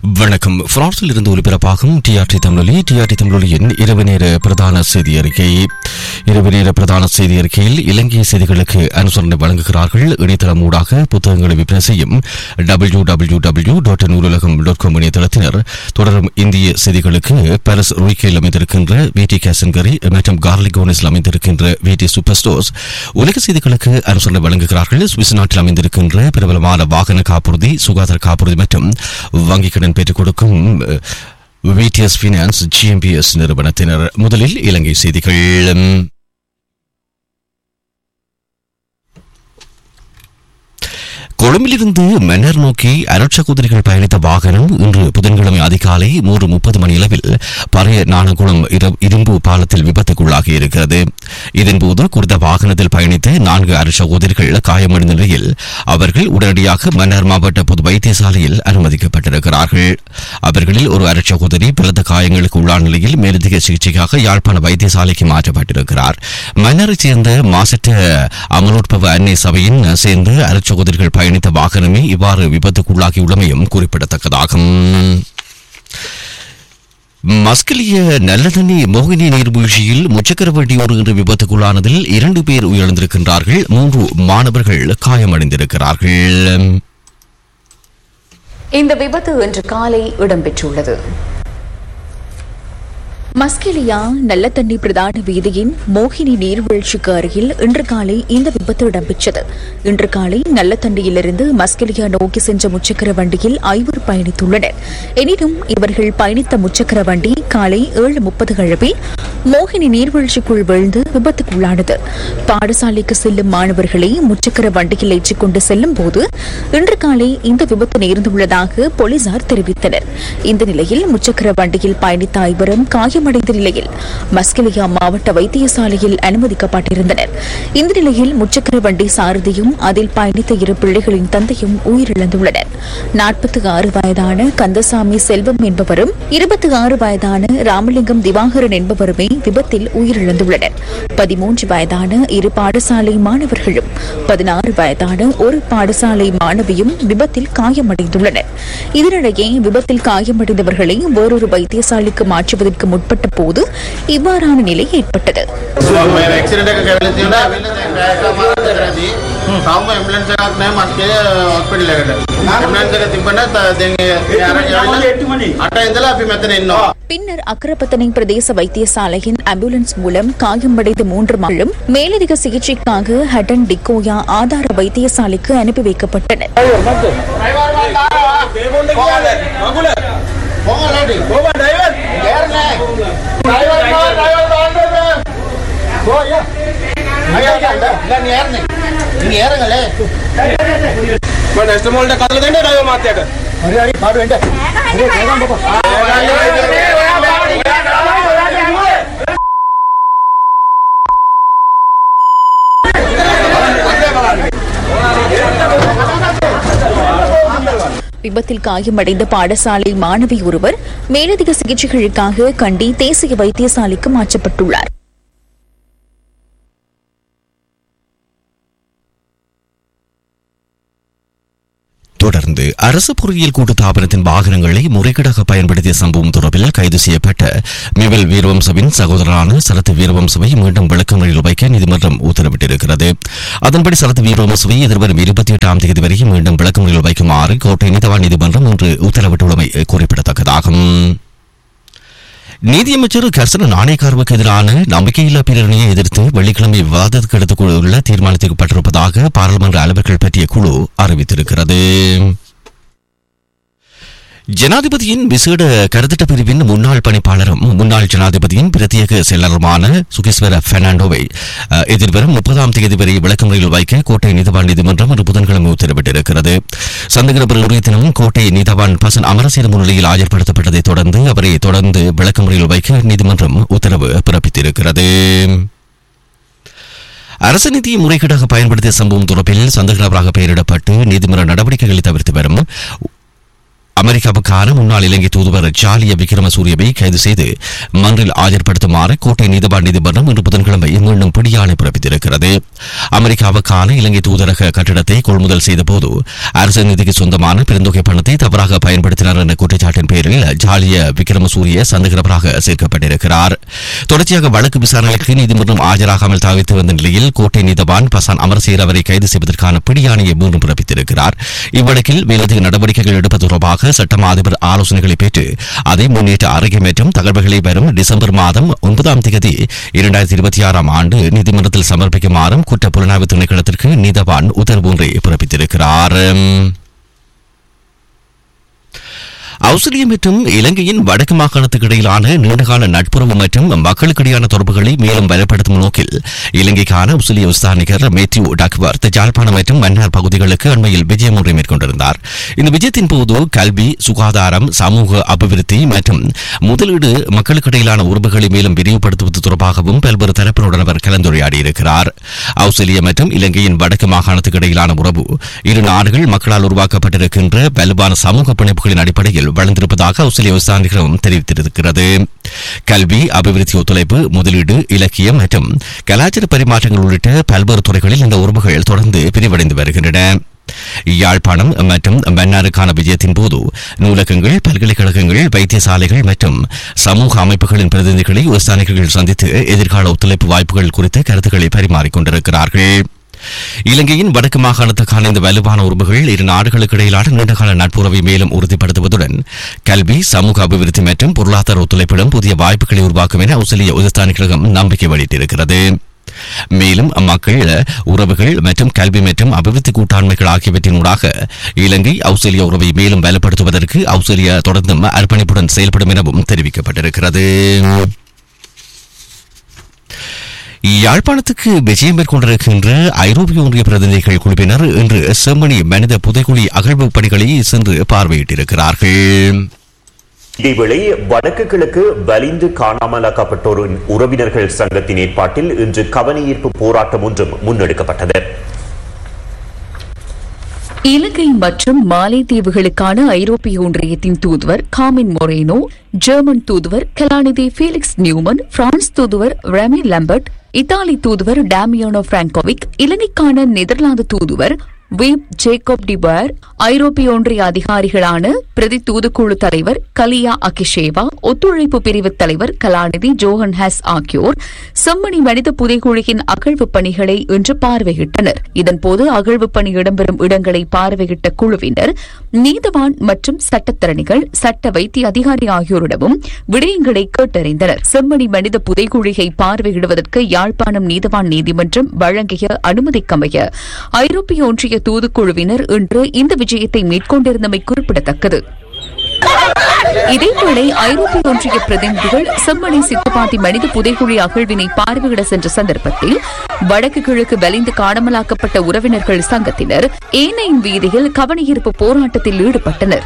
வணக்கம் பிரான்சில் இருந்து ஒலிபரப்பாகும் டிஆர்டி தமிழொலி டிஆர்டி தமிழொலியின் இரவு நேர பிரதான செய்தி அறிக்கை இரவு நேர பிரதான செய்தி அறிக்கையில் இலங்கை செய்திகளுக்கு அனுசரணை வழங்குகிறார்கள் இணையதளம் ஊடாக புத்தகங்களை விற்பனை செய்யும் W W W dot Noolagam dot com இணையதளத்தினர் தொடரும் இந்திய செய்திகளுக்கு பாரிஸ் ரூய்கையில் அமைந்திருக்கின்ற விடி கேசன்கரி மற்றும் கார்லிகோனிஸில் அமைந்திருக்கின்ற விடி சூப்பர் ஸ்டோர்ஸ் உலக செய்திகளுக்கு அனுசரணை வழங்குகிறார்கள் சுவிஸ் நாட்டில் அமைந்திருக்கின்ற பிரபலமான வாகன காப்புறுதி சுகாதார காப்புறுதி மற்றும் வங்கிக் கடன் பெற்றுக் கொடுக்கும் விடிஎஸ் பினான்ஸ் ஜிஎம்பிஎஸ் நிறுவனத்தினர் முதலில் இலங்கை செய்திகள் கொழும்பிலிருந்து மன்னர் நோக்கி அரட்ச குதிரைகள் பயணித்த வாகனம் இன்று புதன்கிழமை அதிகாலை மூன்று முப்பது மணி அளவில் பழைய நாணகுளம் இர- இரும்பு பாலத்தில் விபத்துக்குள்ளாகி இருக்கிறது இதன்போது குறித்த வாகனத்தில் பயணித்த நான்கு அரட்ச குதிரைகள் காயமடைந்த நிலையில் அவர்கள் உடனடியாக மன்னர் மாவட்ட பொது வைத்தியசாலையில் அனுமதிக்கப்பட்டிருக்கிறார்கள் அவர்களில் ஒரு அரட்ச குதிரை பலத்த காயங்களுக்கு உள்ளான நிலையில் மேலதிக சிகிச்சைக்காக யாழ்ப்பாண வைத்தியசாலைக்கு மாற்றப்பட்டிருக்கிறார் மன்னரைச் சேர்ந்த மாசற்ற அமலோற்பவ அன்னை சபையின் சேர்ந்து அரட்ச குதிரைகள் பயணித்த வாகனமே இவ்வாறு விபத்துக்குள்ளாகியுள்ளமையும் குறிப்பிடத்தக்கதாகும் மஸ்கலிய நல்லதண்ணி மோகினி நீர்வீழ்ச்சியில் முச்சக்கர வண்டி ஒரு இன்று விபத்துக்குள்ளானதில் இரண்டு பேர் உயிரிழந்திருக்கின்றார்கள் மூன்று மாணவர்கள் காயமடைந்திருக்கிறார்கள் இந்த விபத்து இன்று காலை இடம்பெற்றுள்ளது மஸ்கெலியா நல்லத்தண்ணி பிரதான வீதியின் மோகினி நீர்வீழ்ச்சிக்கு அருகில் இன்று காலை இந்த விபத்து இடம்பெற்றது இன்று காலை நல்லத்தண்டியிலிருந்து மஸ்கெலியா நோக்கி சென்ற முச்சக்கர வண்டியில் ஐவர் பயணித்துள்ளனர் எனினும் இவர்கள் பயணித்த முச்சக்கர வண்டி காலை ஏழு முப்பது அளவில் மோகினி நீர்வீழ்ச்சிக்குள் விழுந்து விபத்துக்குள்ளானது பாடசாலைக்கு செல்லும் மாணவர்களை முச்சக்கர வண்டியில் ஏற்றிக் கொண்டு செல்லும் போது இன்று காலை இந்த விபத்து நேர்ந்துள்ளதாக போலீசார் தெரிவித்தனர் இந்த நிலையில் முச்சக்கர வண்டியில் பயணித்த ஐவரும் காயமடைந்த நிலையில் மஸ்கலியா மாவட்ட வைத்தியசாலையில் அனுமதிக்கப்பட்டிருந்தனர் இந்த நிலையில் முச்சக்கர வண்டி சாரதியும் அதில் பயணித்த இரு பிள்ளைகளின் தந்தையும் உயிரிழந்துள்ளனர் நாற்பத்தி ஆறு வயதான கந்தசாமி செல்வம் என்பவரும் இருபத்தி ஆறு வயதான ராமலிங்கம் திவாகரன் என்பவருமே விபத்தில் உயிரிழந்துள்ளனர் பதிமூன்று வயதான இரு பாடசாலை மாணவர்களும் பதினாறு வயதான ஒரு பாடசாலை மாணவியும் விபத்தில் காயமடைந்துள்ளனர் இதனிடையே விபத்தில் காயமடைந்தவர்களை வேறொரு வைத்தியசாலைக்கு மாற்றுவதற்கு முற்பட்ட போது இவ்வாறான நிலை ஏற்பட்டது ඇක්සිඩට එක කැවල තියෙන ඇවිල්ල කරදී තවම එම්බලන්ස් එකක් නෑ මස්කේ හොස්පිටල් එකට එම්බලන්ස් එක තිබ්බන අට ඉඳලා අපි මෙතන ඉන්නවා பின்னர் அக்கரப்பத்தனை பிரதேச வைத்தியசாலையின் ஆம்புலன்ஸ் மூலம் காயமடைந்த மூன்று மக்களும் மேலதிக சிகிச்சைக்காக ஹட்டன் டிக்கோயா ஆதார வைத்தியசாலைக்கு அனுப்பி வைக்கப்பட்டனர் කොහොමද කොහොමද ඩ්‍රයිවර් යන්නේ ඩ්‍රයිවර් ඩ්‍රයිවර් දාන්න ගෝය අයියා දැන් යන්නේ நீங்க ஏறுங்களே නෙස්ට මොල්ට කල දෙන්න ඩයිව මාත්‍යයට හරි හරි පාඩු වෙන්න හරි ගේගම් බබා விபத்தில் காயமடைந்த பாடசாலை மாணவி ஒருவர் மேலதிக சிகிச்சைகளுக்காக கண்டி தேசிய வைத்தியசாலைக்கு மாற்றப்பட்டுள்ளார் தொடர்ந்து அரசு பொறியியல் கூட்டுத்தாபனத்தின் வாகனங்களை முறைகேடாக பயன்படுத்திய சம்பவம் தொடர்பில் கைது செய்யப்பட்ட மிவல் வீரவம்சவின் சகோதரரான சரத் வீரவம்சவை மீண்டும் விளக்கமறியல் வைக்க நீதிமன்றம் உத்தரவிட்டிருக்கிறது அதன்படி சரத் வீரவம்சவை எதிர்வரும் இருபத்தி எட்டாம் தேதி வரை மீண்டும் விளக்கமறியல் வைக்குமாறு கோட்டை நீதவான் நீதிமன்றம் இன்று உத்தரவிட்டுள்ளமை குறிப்பிடத்தக்கதாகும் நீதியமைச்சர் கர்சன நாணயக்காரவுக்கு எதிரான நம்பிக்கையில்லா பிரேரணையை எதிர்த்து வெள்ளிக்கிழமை விவாதத்துக்கு எடுத்துக்கொள்ள தீர்மானிக்கப்பட்டிருப்பதாக பாராளுமன்ற அலுவலர்கள் பற்றிய குழு அறிவித்திருக்கிறது ஜனாதிபதியின் விசேட கருத்திட்ட பிரிவின் முன்னாள் பணிப்பாளரும் முன்னாள் ஜனாதிபதியின் பிரத்யேக செயலருமான சுகேஸ்வர பெர்னாண்டோவை அஹ், எதிர்வரும் முப்பதாம் தேதி வரை விளக்கமுறையில் வைக்க கோட்டை நீதவான் நீதிமன்றம் இன்று புதன்கிழமை உத்தரவிட்டிருக்கிறது சந்தக நபர் உரிய தினம் கோட்டை நீதவான் பசன் அமரசீர முன்னிலையில் ஆஜர்படுத்தப்பட்டதை தொடர்ந்து அவரை தொடர்ந்து விளக்கமுறையில் வைக்க நீதிமன்றம் உத்தரவு பிறப்பித்திருக்கிறது அரசு நிதியை முறைகேடாக பயன்படுத்திய சம்பவம் தொடர்பில் சந்தக நபராக பெயரிடப்பட்டு நீதிமன்ற நடவடிக்கைகளை தவிர்த்து வரும் அமெரிக்காவுக்கான முன்னாள் இலங்கை தூதுவர் ஜாலிய விக்ரமசூரியவை கைது செய்து மன்றில் ஆஜர்படுத்துமாறு கோட்டை நீதிவான் நீதிமன்றம் இன்று புதன்கிழமை மீண்டும் பிடியாணை பிறப்பித்திருக்கிறது அமெரிக்காவுக்கான இலங்கை தூதரக கட்டிடத்தை கொள்முதல் செய்தபோது அரசு நிதிக்கு சொந்தமான பெருந்தொகை பணத்தை தவறாக பயன்படுத்தினார் என்ற குற்றச்சாட்டின் பேரில் ஜாலிய விக்ரமசூரிய சந்தேகநபராக சேர்க்கப்பட்டிருக்கிறார் தொடர்ச்சியாக வழக்கு விசாரணைக்கு நீதிமன்றம் ஆஜராகாமல் தவிர்த்து வந்த நிலையில் கோட்டை நீதவான் பசான் அமரசேர் அவரை கைது செய்வதற்கான பிடியாணையை மீண்டும் பிறப்பித்திருக்கிறார் இவ்வழக்கில் மேலதிக நடவடிக்கைகள் எடுப்பது தொடர்பாக சட்டம் அதிபர் ஆலோசனைகளை பெற்று அதை முன்னேற்ற அறிக்கை மற்றும் தகவல்களை வரும் டிசம்பர் மாதம் ஒன்பதாம் தேதி இரண்டாயிரத்தி இருபத்தி ஆறாம் ஆண்டு நீதிமன்றத்தில் சமர்ப்பிக்குமாறும் குற்ற புலனாய்வு திணைக்களத்திற்கு நீதவான் உத்தரவு ஒன்றை பிறப்பித்திருக்கிறார் ஆஸ்திரேலியா மற்றும் இலங்கையின் வடக்கு மாகாணத்துக்கு இடையிலான நீண்டகால நட்புறவு மற்றும் மக்களுக்கிடையான தொடர்புகளை மேலும் பலப்படுத்தும் நோக்கில் இலங்கைக்கான ஆஸ்திரேலிய விசாரணைகர் மேத்யூ டக்வர்த் ஜாழ்ப்பாணம் மற்றும் மன்னார் பகுதிகளுக்கு அண்மையில் விஜயம் ஒன்றை மேற்கொண்டிருந்தார் இந்த விஜயத்தின் போது கல்வி சுகாதாரம் சமூக அபிவிருத்தி மற்றும் முதலீடு மக்களுக்கிடையிலான உறவுகளை மேலும் விரிவுபடுத்துவது தொடர்பாகவும் பல்வேறு தரப்பினுடன் அவர் கலந்துரையாடியிருக்கிறார் ஆஸ்திரேலியா மற்றும் இலங்கையின் வடக்கு மாகாணத்துக்கு இடையிலான உறவு இரு நாடுகள் மக்களால் உருவாக்கப்பட்டிருக்கின்ற வலுவான சமூக பிணைப்புகளின் அடிப்படையில் வளர்ந்திருப்பதாக ஆஸ்திரேலிய விசாரணைகளும் தெரிவித்திருக்கிறது கல்வி அபிவிருத்தி ஒத்துழைப்பு முதலீடு இலக்கியம் மற்றும் கலாச்சார பரிமாற்றங்கள் உள்ளிட்ட பல்வேறு துறைகளில் இந்த உறவுகள் தொடர்ந்து விரிவடைந்து வருகின்றன யாழ்ப்பாணம் மற்றும் மன்னாருக்கான விஜயத்தின் போது நூலகங்கள் பல்கலைக்கழகங்கள் வைத்தியசாலைகள் மற்றும் சமூக அமைப்புகளின் பிரதிநிதிகளை விவசாயிகள் சந்தித்து எதிர்கால ஒத்துழைப்பு வாய்ப்புகள் குறித்த கருத்துக்களை பரிமாறிக் கொண்டிருக்கிறார்கள் இலங்கையின் வடக்கு மாகாணத்துக்கான இந்த வலுவான உறவுகள் இரு நாடுகளுக்கு இடையிலான நீண்டகால நட்புறவை மேலும் உறுதிப்படுத்துவதுடன் கல்வி சமூக அபிவிருத்தி மற்றும் பொருளாதார ஒத்துழைப்பிடம் புதிய வாய்ப்புகளை உருவாக்கும் என ஆஸ்திரேலிய உதஸ்தானி கழகம் நம்பிக்கை வெளியிட்டிருக்கிறது மேலும் மக்கள் உறவுகள் மற்றும் கல்வி மற்றும் அபிவிருத்தி கூட்டாண்மைகள் ஆகியவற்றினூடாக இலங்கை ஆஸ்திரேலிய உறவை மேலும் பலப்படுத்துவதற்கு ஆஸ்திரேலியா தொடர்ந்தும் அர்ப்பணிப்புடன் செயல்படும் எனவும் தெரிவிக்கப்பட்டிருக்கிறது யாழ்ப்பாணத்துக்கு விஜயம் மேற்கொண்டிருக்கின்ற ஐரோப்பிய ஒன்றிய பிரதிநிதிகள் குழுவினர் இன்று செம்மணி மனித புதைக்குழி அகழ்வு பணிகளை சென்று பார்வையிட்டிருக்கிறார்கள் இதேவேளை வடக்கு கிழக்கு வலிந்து காணாமலாக்கப்பட்டோரின் உறவினர்கள் சங்கத்தின் ஏற்பாட்டில் இன்று கவனஈர்ப்பு போராட்டம் ஒன்றும் முன்னெடுக்கப்பட்டது இலங்கை மற்றும் மாலைத்தீவுகளுக்கான ஐரோப்பிய ஒன்றியத்தின் தூதுவர் காமின் மொரேனோ ஜெர்மன் தூதுவர் கலாநிதி ஃபீலிக்ஸ் நியூமன் பிரான்ஸ் தூதுவர் ரெமி லம்பர்ட் இத்தாலி தூதுவர் டேமியானோ பிராங்கோவிக் இலங்கைக்கான நெதர்லாந்து தூதுவர் வீப் ஜேக்கப் டிபர் ஐரோப்பிய ஒன்றிய அதிகாரிகளான பிரதி தூதுக்குழு தலைவர் கலியா அகிஷேவா ஒத்துழைப்பு பிரிவு தலைவர் கலாநிதி ஜோஹன் ஹாஸ் ஆகியோர் செம்மணி மனித புதைக்குழியின் அகழ்வு பணிகளை இன்று பார்வையிட்டனர் இதன்போது அகழ்வு பணி இடம்பெறும் இடங்களை பார்வையிட்ட குழுவினர் நீதவான் மற்றும் சட்டத்தரணிகள் சட்ட வைத்திய அதிகாரி ஆகியோரிடமும் விடயங்களை கேட்டறிந்தனர் செம்மணி மனித புதைக்குழியை பார்வையிடுவதற்கு யாழ்ப்பாணம் நீதவான் நீதிமன்றம் வழங்கிய அனுமதிக்கமைய ஐரோப்பிய ஒன்றிய தூதுக்குழுவினர் இன்று இந்த விஜயத்தை மேற்கொண்டிருந்தமை குறிப்பிடத்தக்கது இதேவேளை ஐரோப்பிய ஒன்றிய பிரதிநிதிகள் செம்மணி சித்துப்பாத்தி மனித புதைக்குழி அகழ்வினை பார்வையிட சென்ற சந்தர்ப்பத்தில் வடக்கு கிழக்கு வலிந்து காணாமலாக்கப்பட்ட உறவினர்கள் சங்கத்தினர் ஏனையின் வீதியில் கவனஈர்ப்பு போராட்டத்தில் ஈடுபட்டனர்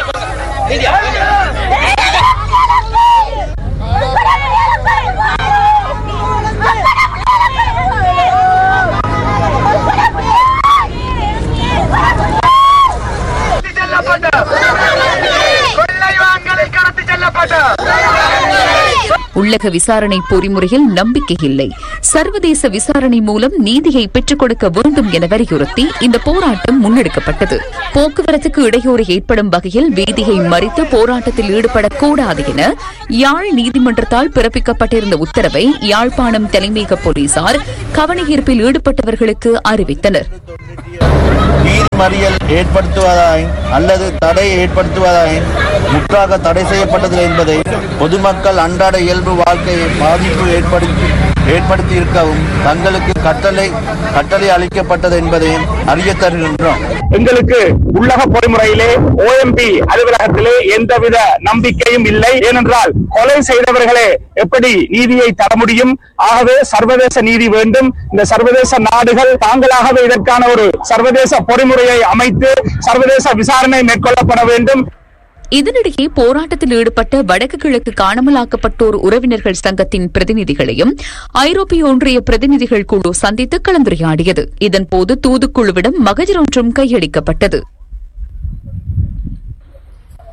செல்லப்பட்ட கொள்ளைவான்களை கடத்தி செல்லப்பட்ட உள்ளக விசாரணை பொறிமுறையில் நம்பிக்கை இல்லை சர்வதேச விசாரணை மூலம் நீதியை பெற்றுக் கொடுக்க வேண்டும் என வலியுறுத்தி இந்த போராட்டம் முன்னெடுக்கப்பட்டது போக்குவரத்துக்கு இடையூறு ஏற்படும் வகையில் வீதியை மறித்து போராட்டத்தில் ஈடுபடக்கூடாது என யாழ் நீதிமன்றத்தால் பிறப்பிக்கப்பட்டிருந்த உத்தரவை யாழ்ப்பாணம் தலைமையக போலீசார் கவனஈர்ப்பில் ஈடுபட்டவர்களுக்கு அறிவித்தனர் நீதி மறியல் ஏற்படுத்துவதாயின் அல்லது தடை ஏற்படுத்துவதாயின் முற்றாக தடை செய்யப்பட்டது என்பதை பொதுமக்கள் அன்றாட இயல்பு வாழ்க்கையை பாதிப்பு ஏற்படுத்தி ஏற்படுத்தி இருக்கவும் தங்களுக்கு கட்டளை கட்டளை அளிக்கப்பட்டது என்பதையும் அறிய தருகின்றோம் எங்களுக்கு உள்ளக பொறிமுறையிலே ஓஎம்பி அலுவலகத்திலே எந்தவித நம்பிக்கையும் இல்லை ஏனென்றால் கொலை செய்தவர்களே எப்படி நீதியை தர முடியும் ஆகவே சர்வதேச நீதி வேண்டும் இந்த சர்வதேச நாடுகள் தாங்களாகவே இதற்கான ஒரு சர்வதேச பொறிமுறையை அமைத்து சர்வதேச விசாரணை மேற்கொள்ளப்பட வேண்டும் இதனிடையே போராட்டத்தில் ஈடுபட்ட வடக்கு கிழக்கு காணாமலாக்கப்பட்டோர் உறவினர்கள் சங்கத்தின் பிரதிநிதிகளையும் ஐரோப்பிய ஒன்றிய பிரதிநிதிகள் குழு சந்தித்து கலந்துரையாடியது இதன்போது தூதுக்குழுவிடம் மகஜர் ஒன்றும் கையளிக்கப்பட்டது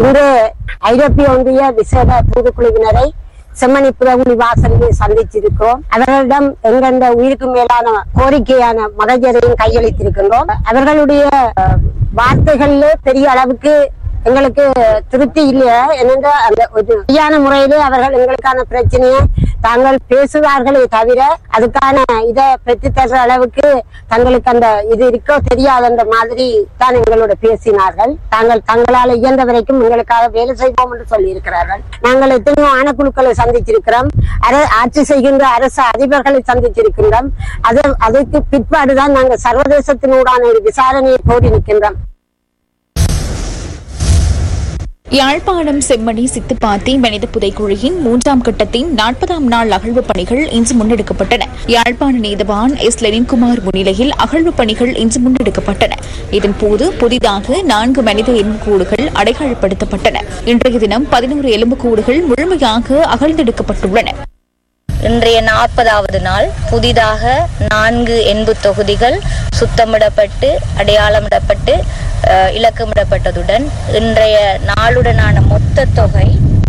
இன்று ஐரோப்பிய ஒன்றிய விசேட தூதுக்குழுவினரை செம்மணி புறகுழி வாசலில் சந்திச்சிருக்கிறோம் அவர்களிடம் எங்கெந்த உயிருக்கு மேலான கோரிக்கையான மதஜரையும் கையளித்திருக்கின்றோம் அவர்களுடைய அஹ், வார்த்தைகளிலே பெரிய அளவுக்கு எங்களுக்கு திருப்தி இல்லையா என்னென்ற அந்த ஒரு சரியான முறையிலே அவர்கள் எங்களுக்கான பிரச்சனையை தாங்கள் பேசுவார்களே தவிர அதுக்கான இதை பெற்றுத் தர்ற அளவுக்கு தங்களுக்கு அந்த இது இருக்கோ தெரியாதுன்ற மாதிரி தான் எங்களோட பேசினார்கள் தாங்கள் தங்களால் இயன்ற வரைக்கும் எங்களுக்காக வேலை செய்வோம் என்று சொல்லி இருக்கிறார்கள் நாங்கள் எத்தனையோ ஆணைக்குழுக்களை சந்திச்சிருக்கிறோம் அர- ஆட்சி செய்கின்ற அரசு அதிபர்களை சந்திச்சிருக்கின்றோம் அது அதுக்கு பிற்பாடுதான் நாங்கள் சர்வதேசத்தினூடான ஒரு விசாரணையை கோரி நிற்கின்றோம் யாழ்ப்பாணம் செம்மணி சித்துப்பாத்தி மனித புதைக்குழியின் மூன்றாம் கட்டத்தின் நாற்பதாம் நாள் அகழ்வு பணிகள் இன்று முன்னெடுக்கப்பட்டன யாழ்ப்பாண நீதவான் எஸ் லெனின்குமார் முன்னிலையில் அகழ்வு பணிகள் இன்று முன்னெடுக்கப்பட்டன இதன்போது புதிதாக நான்கு மனித எலும்புக்கூடுகள் அடையாளப்படுத்தப்பட்டன இன்றைய தினம் பதினோரு எலும்புக்கூடுகள் முழுமையாக அகழ்ந்தெடுக்கப்பட்டுள்ளன இன்றைய நாற்பதாவது நாள் புதிதாக நான்கு எண்பு தொகுதிகள் சுத்தமிடப்பட்டு அடையாளமிடப்பட்டு அஹ், இலக்கமிடப்பட்டதுடன் இன்றைய நாளுடனான மொத்த தொகை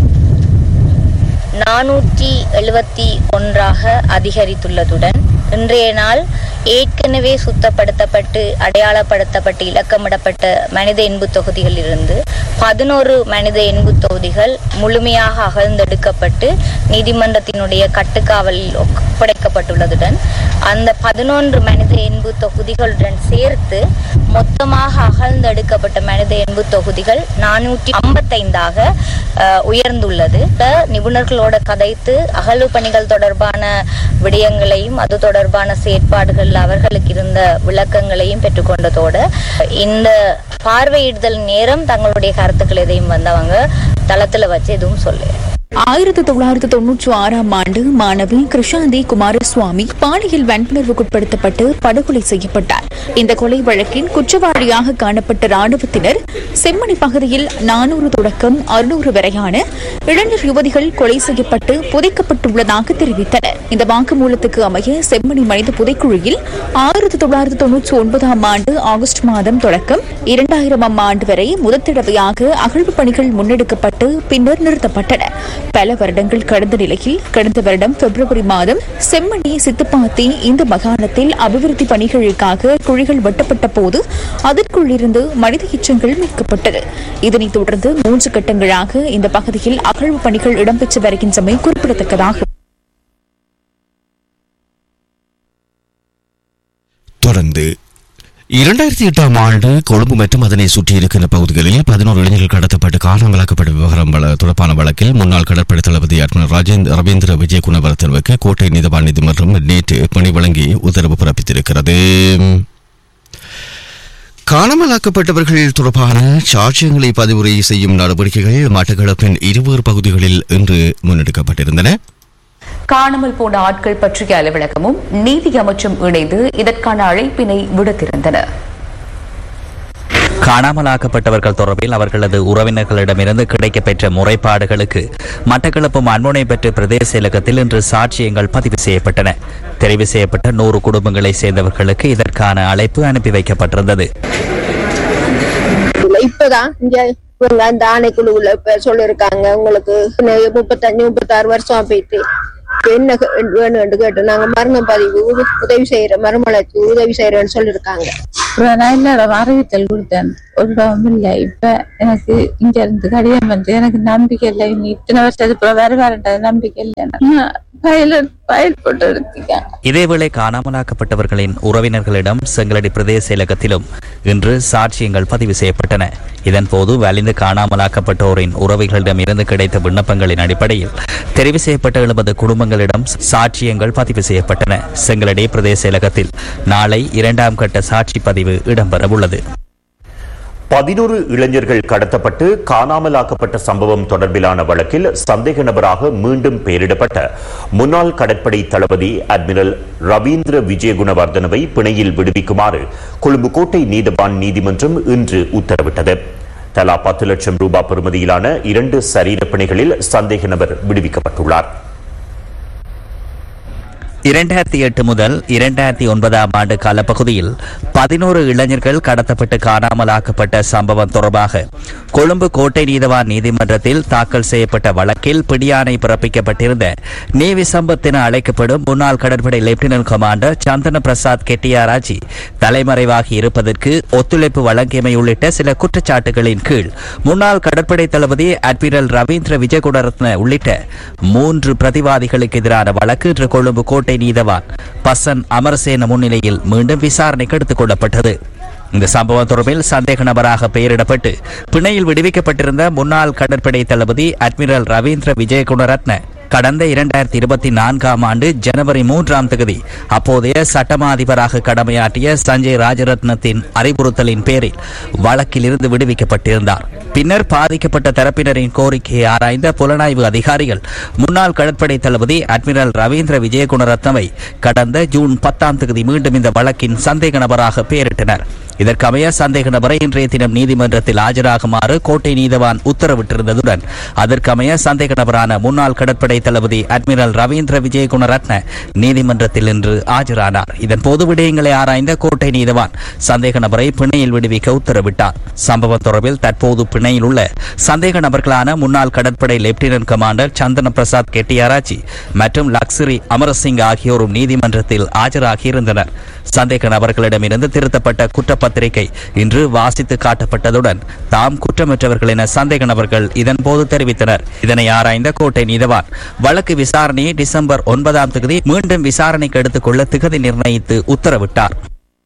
நானூற்றி எழுபத்தி ஒன்றாக அதிகரித்துள்ளதுடன் இன்றைய நாள் ஏற்கனவே சுத்தப்படுத்தப்பட்டு அடையாளப்படுத்தப்பட்டு இலக்கமிடப்பட்ட மனித எண்பு தொகுதிகளிலிருந்து பதினோரு மனித எண்பு தொகுதிகள் முழுமையாக அகழ்ந்தெடுக்கப்பட்டு நீதிமன்றத்தினுடைய கட்டுக்காவலில் ஒப்படைக்கப்பட்டுள்ளதுடன் அந்த பதினொன்று மனித எண்பு தொகுதிகளுடன் சேர்த்து மொத்தமாக அகழ்ந்தெடுக்கப்பட்ட மனித எண்பு தொகுதிகள் நானூற்றி ஐம்பத்தைந்தாக அஹ், உயர்ந்துள்ளது இந்த நிபுணர்களோட கதைத்து அகழ்வு பணிகள் தொடர்பான விடயங்களையும் அது தொடர்பான செயற்பாடுகள் அவர்களுக்கு இருந்த விளக்கங்களையும் பெற்றுக்கொண்டதோடு இந்த பார்வையிடுதல் நேரம் தங்களுடைய கருத்துக்கள் எதையும் வந்தவங்க தளத்துல வச்சு எதுவும் சொல்லு ஆயிரத்தி தொள்ளாயிரத்தி தொன்னூற்றி ஆறாம் ஆண்டு மாணவி கிருஷாந்தி குமாரசுவாமி பாலியல் வன்புணர்வுக்குட்படுத்தப்பட்டு படுகொலை செய்யப்பட்டார் இந்த கொலை வழக்கின் குற்றவாளியாக காணப்பட்ட ராணுவத்தினர் செம்மணி பகுதியில் நானூறு தொடக்கம் அறுநூறு வரையான இளைஞர் யுவதிகள் கொலை செய்யப்பட்டு புதைக்கப்பட்டுள்ளதாக தெரிவித்தனர் இந்த வாக்குமூலத்துக்கு அமைய செம்மணி மனித புதைக்குழியில் ஆயிரத்தி தொள்ளாயிரத்தி தொன்னூற்றி ஒன்பதாம் ஆண்டு ஆகஸ்ட் மாதம் தொடக்கம் இரண்டாயிரமாம் ஆண்டு வரை முதல் தடவையாக அகழ்வு பணிகள் முன்னெடுக்கப்பட்டு பின்னர் நிறுத்தப்பட்டன பல வருடங்கள் கடந்த நிலையில் கடந்த வருடம் பிப்ரவரி மாதம் செம்மணி சித்துப்பாத்தி இந்த மாகாணத்தில் அபிவிருத்தி பணிகளுக்காக குழிகள் வெட்டப்பட்ட போது அதற்குள் இருந்து மனித எச்சங்கள் மீட்கப்பட்டது இதனைத் தொடர்ந்து மூன்று கட்டங்களாக இந்த பகுதியில் அகழ்வு பணிகள் இடம்பெற்று வருகின்றமை குறிப்பிடத்தக்கதாகும் தொடர்ந்து இரண்டாயிரத்தி எட்டாம் ஆண்டு கொழும்பு மற்றும் அதனை சுற்றியிருக்கின்ற பகுதிகளில் பதினோரு இளைஞர்கள் கடத்தப்பட்டு காணாமலாக்கப்பட்ட விவகாரம் வழ- தொடர்பான வழக்கில் முன்னாள் கடற்படை தளபதி அட்மிரல் ராஜேந்திர ரவீந்திர விஜயகுணவர்த்தனுக்கு கோட்டை நீதவான் நீதிமன்றம் நேற்று பணி வழங்கி உத்தரவு பிறப்பித்திருக்கிறது காணாமலாக்கப்பட்டவர்கள் தொடர்பான சாட்சியங்களை பதிவுரை செய்யும் நடவடிக்கைகள் மட்டக்களப்பின் இருவேறு பகுதிகளில் இன்று முன்னெடுக்கப்பட்டிருந்தன காணாமல் போன ஆட்கள் பற்றிய அலுவலகமும் நீதி அமைச்சும் இணைந்து இதற்கான அழைப்பினை விடுத்திருந்தன காணாமலாக்கப்பட்டவர்கள் தொடர்பில் அவர்களது உறவினர்களிடமிருந்து கிடைக்கப்பெற்ற முறைப்பாடுகளுக்கு மட்டக்களப்பு மண்முனை பெற்ற பிரதேச செயலகத்தில் இன்று சாட்சியங்கள் பதிவு செய்யப்பட்டன தெரிவு செய்யப்பட்ட நூறு குடும்பங்களைச் சேர்ந்தவர்களுக்கு இதற்கான அழைப்பு அனுப்பி வைக்கப்பட்டிருந்தது இல்ல, இப்பதான் இங்க இவங்க அந்த ஆணைக்குழுவுல இப்ப சொல்லிருக்காங்க உங்களுக்கு முப்பத்தஞ்சு முப்பத்தாறு வருஷம் போயிட்டு இப்ப என்ன க- வேணும்னு கேட்டு நாங்க மரண பதிவு உத- உதவி செய்யற மறுமலர்ச்சி உதவி செய்யறேன்னு சொல்லிருக்காங்க அப்புறம் நான் எல்லாரும் அறிவித்தல் கொடுத்தேன் ஒரு இடமும் இல்லை இப்ப எனக்கு இங்க இருந்து கடிதம் வந்து எனக்கு நம்பிக்கை இல்லை இனி இத்தனை வருஷத்துக்கு அப்புறம் வருவாருன்றது நம்பிக்கை இல்லை நான் பயில பயில் போட்டு எடுத்தீங்க இதேவேளை காணாமலாக்கப்பட்டவர்களின் உறவினர்களிடம் செங்கலடி பிரதேச செயலகத்திலும் இன்று சாட்சியங்கள் பதிவு செய்யப்பட்டன இதன்போது வலிந்து காணாமலாக்கப்பட்டோரின் உறவுகளிடம் இருந்து கிடைத்த விண்ணப்பங்களின் அடிப்படையில் தெரிவு செய்யப்பட்ட எழுபது குடும்பங்களிடம் சாட்சியங்கள் பதிவு செய்யப்பட்டன செங்கலடி பிரதேச செயலகத்தில் நாளை இரண்டாம் கட்ட சாட்சி பதிவு இடம்பெறவுள்ளது பதினோரு இளைஞர்கள் கடத்தப்பட்டு காணாமலாக்கப்பட்ட சம்பவம் தொடர்பிலான வழக்கில் சந்தேக நபராக மீண்டும் பெயரிடப்பட்ட முன்னாள் கடற்படை தளபதி அட்மிரல் ரவீந்திர விஜயகுணவர்தனவை பிணையில் விடுவிக்குமாறு கொழும்பு கோட்டை நீதவான் நீதிமன்றம் இன்று உத்தரவிட்டது தலா பத்து லட்சம் ரூபாய் பெறுமதியிலான இரண்டு சரீர பிணைகளில் சந்தேக நபர் விடுவிக்கப்பட்டுள்ளார் இரண்டாயிரத்தி எட்டு முதல் இரண்டாயிரத்தி ஒன்பதாம் ஆண்டு காலப்பகுதியில் பதினோரு இளைஞர்கள் கடத்தப்பட்டு காணாமலாக்கப்பட்ட சம்பவம் தொடர்பாக கொழும்பு கோட்டை நீதவான் நீதிமன்றத்தில் தாக்கல் செய்யப்பட்ட வழக்கில் பிடியாணை பிறப்பிக்கப்பட்டிருந்த நேவி சம்பத் என அழைக்கப்படும் முன்னாள் கடற்படை லெப்டினன்ட் கமாண்டர் சந்தன பிரசாத் கெட்டியாராஜி தலைமறைவாகி இருப்பதற்கு ஒத்துழைப்பு வழங்கியமை உள்ளிட்ட சில குற்றச்சாட்டுகளின் கீழ் முன்னாள் கடற்படை தளபதி அட்மிரல் ரவீந்திர விஜயகுணரத்ன உள்ளிட்ட மூன்று பிரதிவாதிகளுக்கு எதிரான வழக்கு இன்று கொழும்பு கோட்டை நீதவான் பசன் அமரசேன முன்னிலையில் மீண்டும் விசாரணைக்கு எடுத்துக் கொள்ளப்பட்டது இந்த சம்பவம் தொடர்பில் சந்தேக நபராக பெயரிடப்பட்டு பிணையில் விடுவிக்கப்பட்டிருந்த முன்னாள் கடற்படை தளபதி அட்மிரல் ரவீந்திர விஜயகுணரத்ன கடந்த இரண்டாயிரத்தி இருபத்தி நான்காம் ஆண்டு ஜனவரி மூன்றாம் தேதி அப்போதைய சட்டமா அதிபராக கடமையாற்றிய சஞ்சய் ராஜரத்னத்தின் அறிவுறுத்தலின் பேரில் வழக்கில் இருந்து விடுவிக்கப்பட்டிருந்தார் பின்னர் பாதிக்கப்பட்ட தரப்பினரின் கோரிக்கையை ஆராய்ந்த புலனாய்வு அதிகாரிகள் முன்னாள் கடற்படை தளபதி அட்மிரல் ரவீந்திர விஜயகுணரத்னவை கடந்த ஜூன் பத்தாம் தேதி மீண்டும் இந்த வழக்கின் சந்தேக நபராக பெயரிட்டனர் இதற்கமைய சந்தேக நபரை இன்றைய தினம் நீதிமன்றத்தில் ஆஜராகுமாறு கோட்டை நீதவான் உத்தரவிட்டிருந்ததுடன் அதற்கமைய சந்தேக நபரான முன்னாள் கடற்படை தளபதி அட்மிரல் ரவீந்திர விஜயகுணரத்ன நீதிமன்றத்தில் இன்று ஆஜரானார் இதன்போது விடயங்களை ஆராய்ந்த கோட்டை நீதவான் சந்தேக நபரை பிணையில் விடுவிக்க உத்தரவிட்டார் சம்பவம் தொடர்பில் தற்போது பிணையில் உள்ள சந்தேக நபர்களான முன்னாள் கடற்படை லெப்டினன்ட் கமாண்டர் சந்தன பிரசாத் கெட்டியாராச்சி மற்றும் லக்ஸரி அமரசிங் ஆகியோரும் நீதிமன்றத்தில் ஆஜராகியிருந்தனர் சந்தேக நபர்களிடமிருந்து திருத்தப்பட்ட குற்றப்பத்திரிகை இன்று வாசித்து காட்டப்பட்டதுடன் தாம் குற்றமற்றவர்கள் என சந்தேக நபர்கள் இதன்போது தெரிவித்தனர் இதனை ஆராய்ந்த கோட்டை நீதவான் வழக்கு விசாரணையை டிசம்பர் ஒன்பதாம் தேதி மீண்டும் விசாரணைக்கு எடுத்துக்கொள்ள திகதி நிர்ணயித்து உத்தரவிட்டார்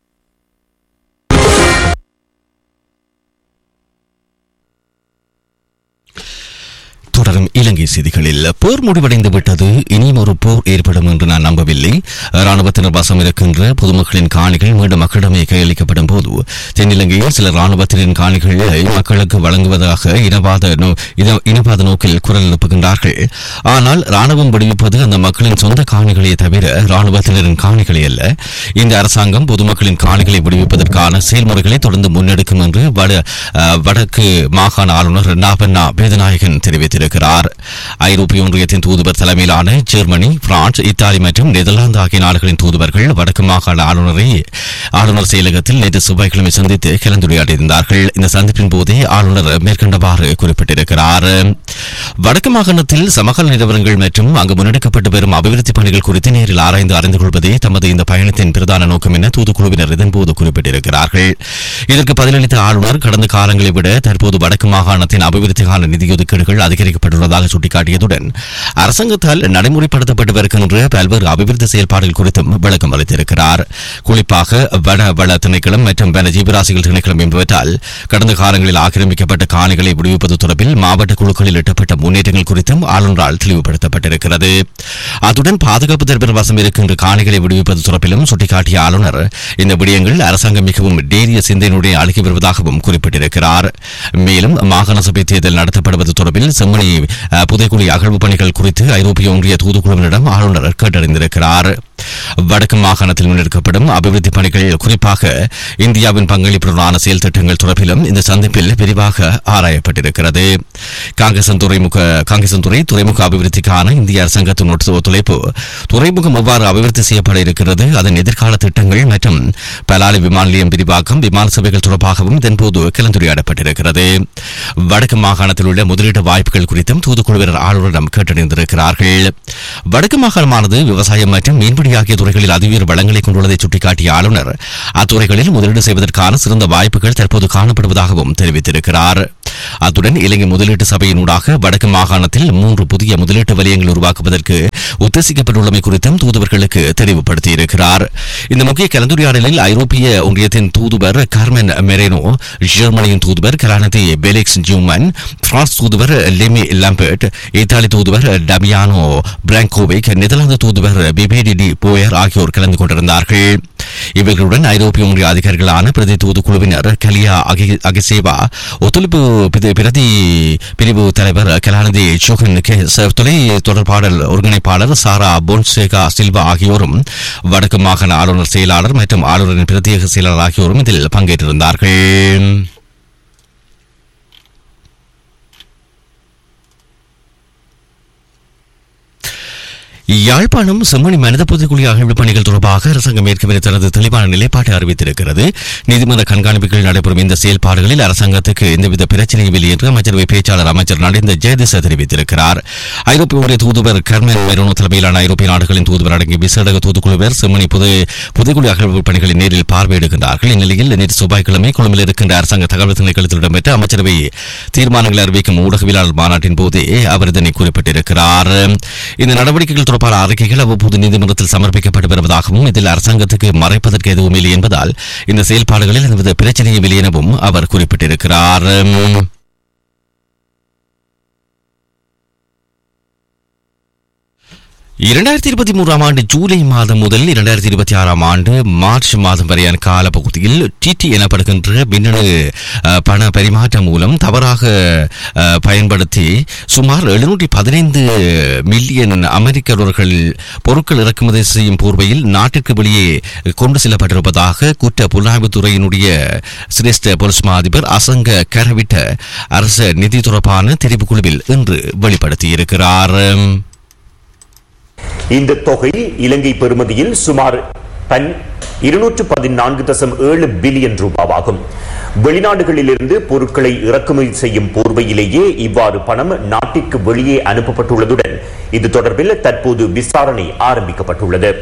தொடரும் இலங்கை செய்திகளில் போர் முடிவடைந்து விட்டது இனியும் ஒரு போர் ஏற்படும் என்று நான் நம்பவில்லை ராணுவத்தினர் வசம் இருக்கின்ற பொதுமக்களின் காணிகள் மீண்டும் மக்களிடமே கையளிக்கப்படும் போது தென்னிலங்கையில் சில ராணுவத்தினரின் காணிகளை மக்களுக்கு வழங்குவதாக இனவாத நோ- இன- இனவாத நோக்கில் குரல் எழுப்புகின்றார்கள் ஆனால் ராணுவம் விடுவிப்பது அந்த மக்களின் சொந்த காணிகளே தவிர ராணுவத்தினரின் காணிகளே அல்ல இந்த அரசாங்கம் பொதுமக்களின் காணிகளை விடுவிப்பதற்கான செயல்முறைகளை தொடர்ந்து முன்னெடுக்கும் என்று வட அஹ், வடக்கு மாகாண ஆளுநர் நாபண்ணா வேதநாயகன் தெரிவித்திருக்கிறார் ஐரோப்பிய ஒன்றியத்தின் தூதுவர் தலைமையிலான ஜெர்மனி பிரான்ஸ் இத்தாலி மற்றும் நெதர்லாந்து ஆகிய நாடுகளின் தூதுவர்கள் வடக்கு மாகாண ஆளுநரை ஆளுநர் செயலகத்தில் நேற்று செவ்வாய்க்கிழமை சந்தித்து கலந்துரையாடியிருந்தார்கள் இந்த சந்திப்பின் போதே ஆளுநர் மேற்கண்டவாறு குறிப்பிட்டிருக்கிறார் வடக்கு மாகாணத்தில் சமகால நிலவரங்கள் மற்றும் அங்கு முன்னெடுக்கப்பட்டு வரும் அபிவிருத்தி பணிகள் குறித்து நேரில் ஆராய்ந்து அறிந்து கொள்வதே தமது இந்த பயணத்தின் பிரதான நோக்கம் என தூதுக்குழுவினர் இதன்போது குறிப்பிட்டிருக்கிறார்கள் இதற்கு பதிலளித்த ஆளுநர் கடந்த காலங்களை விட தற்போது வடக்கு மாகாணத்தின் அபிவிருத்திக்கான நிதி ஒதுக்கீடுகள் அதிகரிக்கப்பட்டுள்ளதாக சுட்டிக்காட்டியதுடன் அரசாங்கத்தால் நடைமுறைப்படுத்தப்பட்டு வருகின்ற பல்வேறு அபிவிருத்தி செயல்பாடுகள் குறித்தும் விளக்கம் அளித்திருக்கிறார் குறிப்பாக வன வள திணைக்களம் மற்றும் வன ஜீவராசிகள் திணைக்களம் என்பவற்றால் கடந்த காலங்களில் ஆக்கிரமிக்கப்பட்ட காணிகளை விடுவிப்பது தொடர்பில் மாவட்ட குழுக்களில் எட்டப்பட்ட முன்னேற்றங்கள் குறித்தும் ஆளுநரால் தெளிவுபடுத்தப்பட்டிருக்கிறது அத்துடன் பாதுகாப்பு தரப்பினர் வசம் இருக்கின்ற காணிகளை விடுவிப்பது தொடர்பிலும் சுட்டிக்காட்டிய ஆளுநர் இந்த விடயங்கள் அரசாங்கம் மிகவும் டேரிய சிந்தனையுடைய அணுகி வருவதாகவும் குறிப்பிட்டிருக்கிறார் மேலும் மாகாண சபை தேர்தல் நடத்தப்படுவது தொடர்பில் செம்மணி அஹ், புதைக்குழி அகழ்வு பணிகள் குறித்து ஐரோப்பிய ஒன்றிய தூதுக்குழுவினரிடம் ஆளுநர் கேட்டறிந்திருக்கிறார் வடக்கு மாகாணத்தில் முன்னெடுக்கப்படும் அபிவிருத்தி பணிகள் குறிப்பாக இந்தியாவின் பங்களிப்புடனான செயல் திட்டங்கள் தொடர்பிலும் இந்த சந்திப்பில் விரிவாக ஆராயப்பட்டிருக்கிறது காங்கேசன் துறைமுக காங்கேசன் துறை துறைமுக அபிவிருத்திக்கான இந்திய அரசாங்கத்தின் ஒத்து- ஒத்துழைப்பு துறைமுகம் எவ்வாறு அபிவிருத்தி செய்யப்பட இருக்கிறது அதன் எதிர்கால திட்டங்கள் மற்றும் பலாலி விமான நிலையம் விரிவாக்கம் விமான சேவைகள் தொடர்பாகவும் இதன்போது கலந்துரையாடப்பட்டிருக்கிறது வடக்கு மாகாணத்தில் உள்ள முதலீட்டு வாய்ப்புகள் குறித்தும் தூதுக்குழுவினர் ஆளுநரிடம் கேட்டறிந்திருக்கிறார்கள் வடக்கு மாகாணமானது விவசாயம் மற்றும் மீன்பிடி ஆகிய துறைகளில் அதிவேறு வளங்களை கொண்டுள்ளதை சுட்டிக்காட்டிய ஆளுநர் அத்துறைகளில் முதலீடு செய்வதற்கான சிறந்த வாய்ப்புகள் தற்போது காணப்படுவதாகவும் தெரிவித்திருக்கிறார் அத்துடன் இலங்கை முதலீட்டு சபையினூடாக வடக்கு மாகாணத்தில் மூன்று புதிய முதலீட்டு வலயங்கள் உருவாக்குவதற்கு உத்தேசிக்கப்பட்டுள்ளமை குறித்தும் தூதுவர்களுக்கு தெளிவுபடுத்தியிருக்கிறார் இந்த முக்கிய கலந்துரையாடலில் ஐரோப்பிய ஒன்றியத்தின் தூதுவர் கார்மென் மெரேனோ ஜெர்மனியின் தூதுவர் கலாநிதி பெலிக்ஸ் ஜூமன் பிரான்ஸ் தூதுவர் லெமி லாம்பர்ட் இத்தாலி தூதுவர் டமியானோ பிராங்கோவிக் நெதர்லாந்து தூதுவர் பிபேடி டி போயர் ஆகியோர் கலந்து கொண்டிருந்தார்கள் இவர்களுடன் ஐரோப்பிய ஒன்றிய அதிகாரிகளான பிரதி தூதுக்குழுவினர் கலியா அகி- அகிசேவா ஒத்துழைப்பு பிரி- பிரதி பிரிவு தலைவர் கலாநிதி சோகன் கேஸ் தொலை தொடர்பாடல் ஒருங்கிணைப்பாளர் சாரா போன்சேகா சில்வா ஆகியோரும் வடக்கு மாகாண ஆளுநர் செயலாளர் மற்றும் ஆளுநரின் பிரத்யேக செயலாளர் ஆகியோரும் இதில் பங்கேற்றிருந்தார்கள் யாழ்ப்பாணம் செம்மணி மனித புதைக்குழி அகழ்வு பணிகள் தொடர்பாக அரசாங்கம் ஏற்கனவே தனது தெளிவான நிலைப்பாட்டை அறிவித்திருக்கிறது நீதிமன்ற கண்காணிப்புகள் நடைபெறும் இந்த செயல்பாடுகளில் அரசாங்கத்துக்கு எந்தவித பிரச்சனையும் இல்லை என்று அமைச்சரவை பேச்சாளர் அமைச்சர் நடிந்த ஜெயதிச தெரிவித்திருக்கிறார் ஐரோப்பிய ஒன்றிய தூதுவர் கர்மன் மெரோனோ தலைமையிலான ஐரோப்பிய நாடுகளின் தூதுவர் அடங்கிய விசேட தூதுக்குழுவர் செம்மணி புதை புதைக்குழி அகழ்வு பணிகளை நேரில் பார்வையிடுகின்றார்கள் இந்நிலையில் நேற்று செவ்வாய்க்கிழமை கொழும்பில் இருக்கின்ற அரசாங்க தகவல் திணைக்களத்தில் இடம்பெற்ற அமைச்சரவை தீர்மானங்களை அறிவிக்கும் ஊடகவியலாளர் மாநாட்டின் போதே அவர் இதனை குறிப்பிட்டிருக்கிறார் இந்த நடவடிக்கைகள் தொடர்பான அறிக்கைகள் அவ்வப்போது நீதிமன்றத்தில் சமர்ப்பிக்கப்பட்டு வருவதாகவும் இதில் அரசாங்கத்துக்கு மறைப்பதற்கு எதுவும் இல்லை என்பதால் இந்த செயல்பாடுகளில் எந்தவித பிரச்சனையும் இல்லை எனவும் அவர் குறிப்பிட்டிருக்கிறார் இரண்டாயிரத்தி இருபத்தி மூன்றாம் ஆண்டு ஜூலை மாதம் முதல் இரண்டாயிரத்தி இருபத்தி ஆறாம் ஆண்டு மார்ச் மாதம் வரையான காலப்பகுதியில் டிடி எனப்படுகின்ற மின்னணு அஹ், பண பரிமாற்றம் மூலம் தவறாக அஹ், பயன்படுத்தி சுமார் எழுநூற்றி பதினைந்து மில்லியன் அமெரிக்க டாலர்கள் பொருட்கள் இறக்குமதி செய்யும் போர்வையில் நாட்டிற்கு வெளியே கொண்டு செல்லப்பட்டிருப்பதாக குற்ற புலனாய்வுத்துறையினுடைய சிரேஷ்ட போலீஸ் மா அதிபர் அசங்க கரவிட்ட அரசு நிதி தொடர்பான தெரிவுக்குழுவில் இன்று வெளிப்படுத்தியிருக்கிறார் இந்த தொகை இலங்கை பெறுமதியில் சுமார் பன் இருநூற்று பதினான்கு தசம் ஏழு பில்லியன் ரூபாவாகும் வெளிநாடுகளிலிருந்து பொருட்களை இறக்குமதி செய்யும் போர்வையிலேயே இவ்வாறு பணம் நாட்டிற்கு வெளியே அனுப்பப்பட்டுள்ளதுடன் இது தொடர்பில் தற்போது விசாரணை ஆரம்பிக்கப்பட்டுள்ளது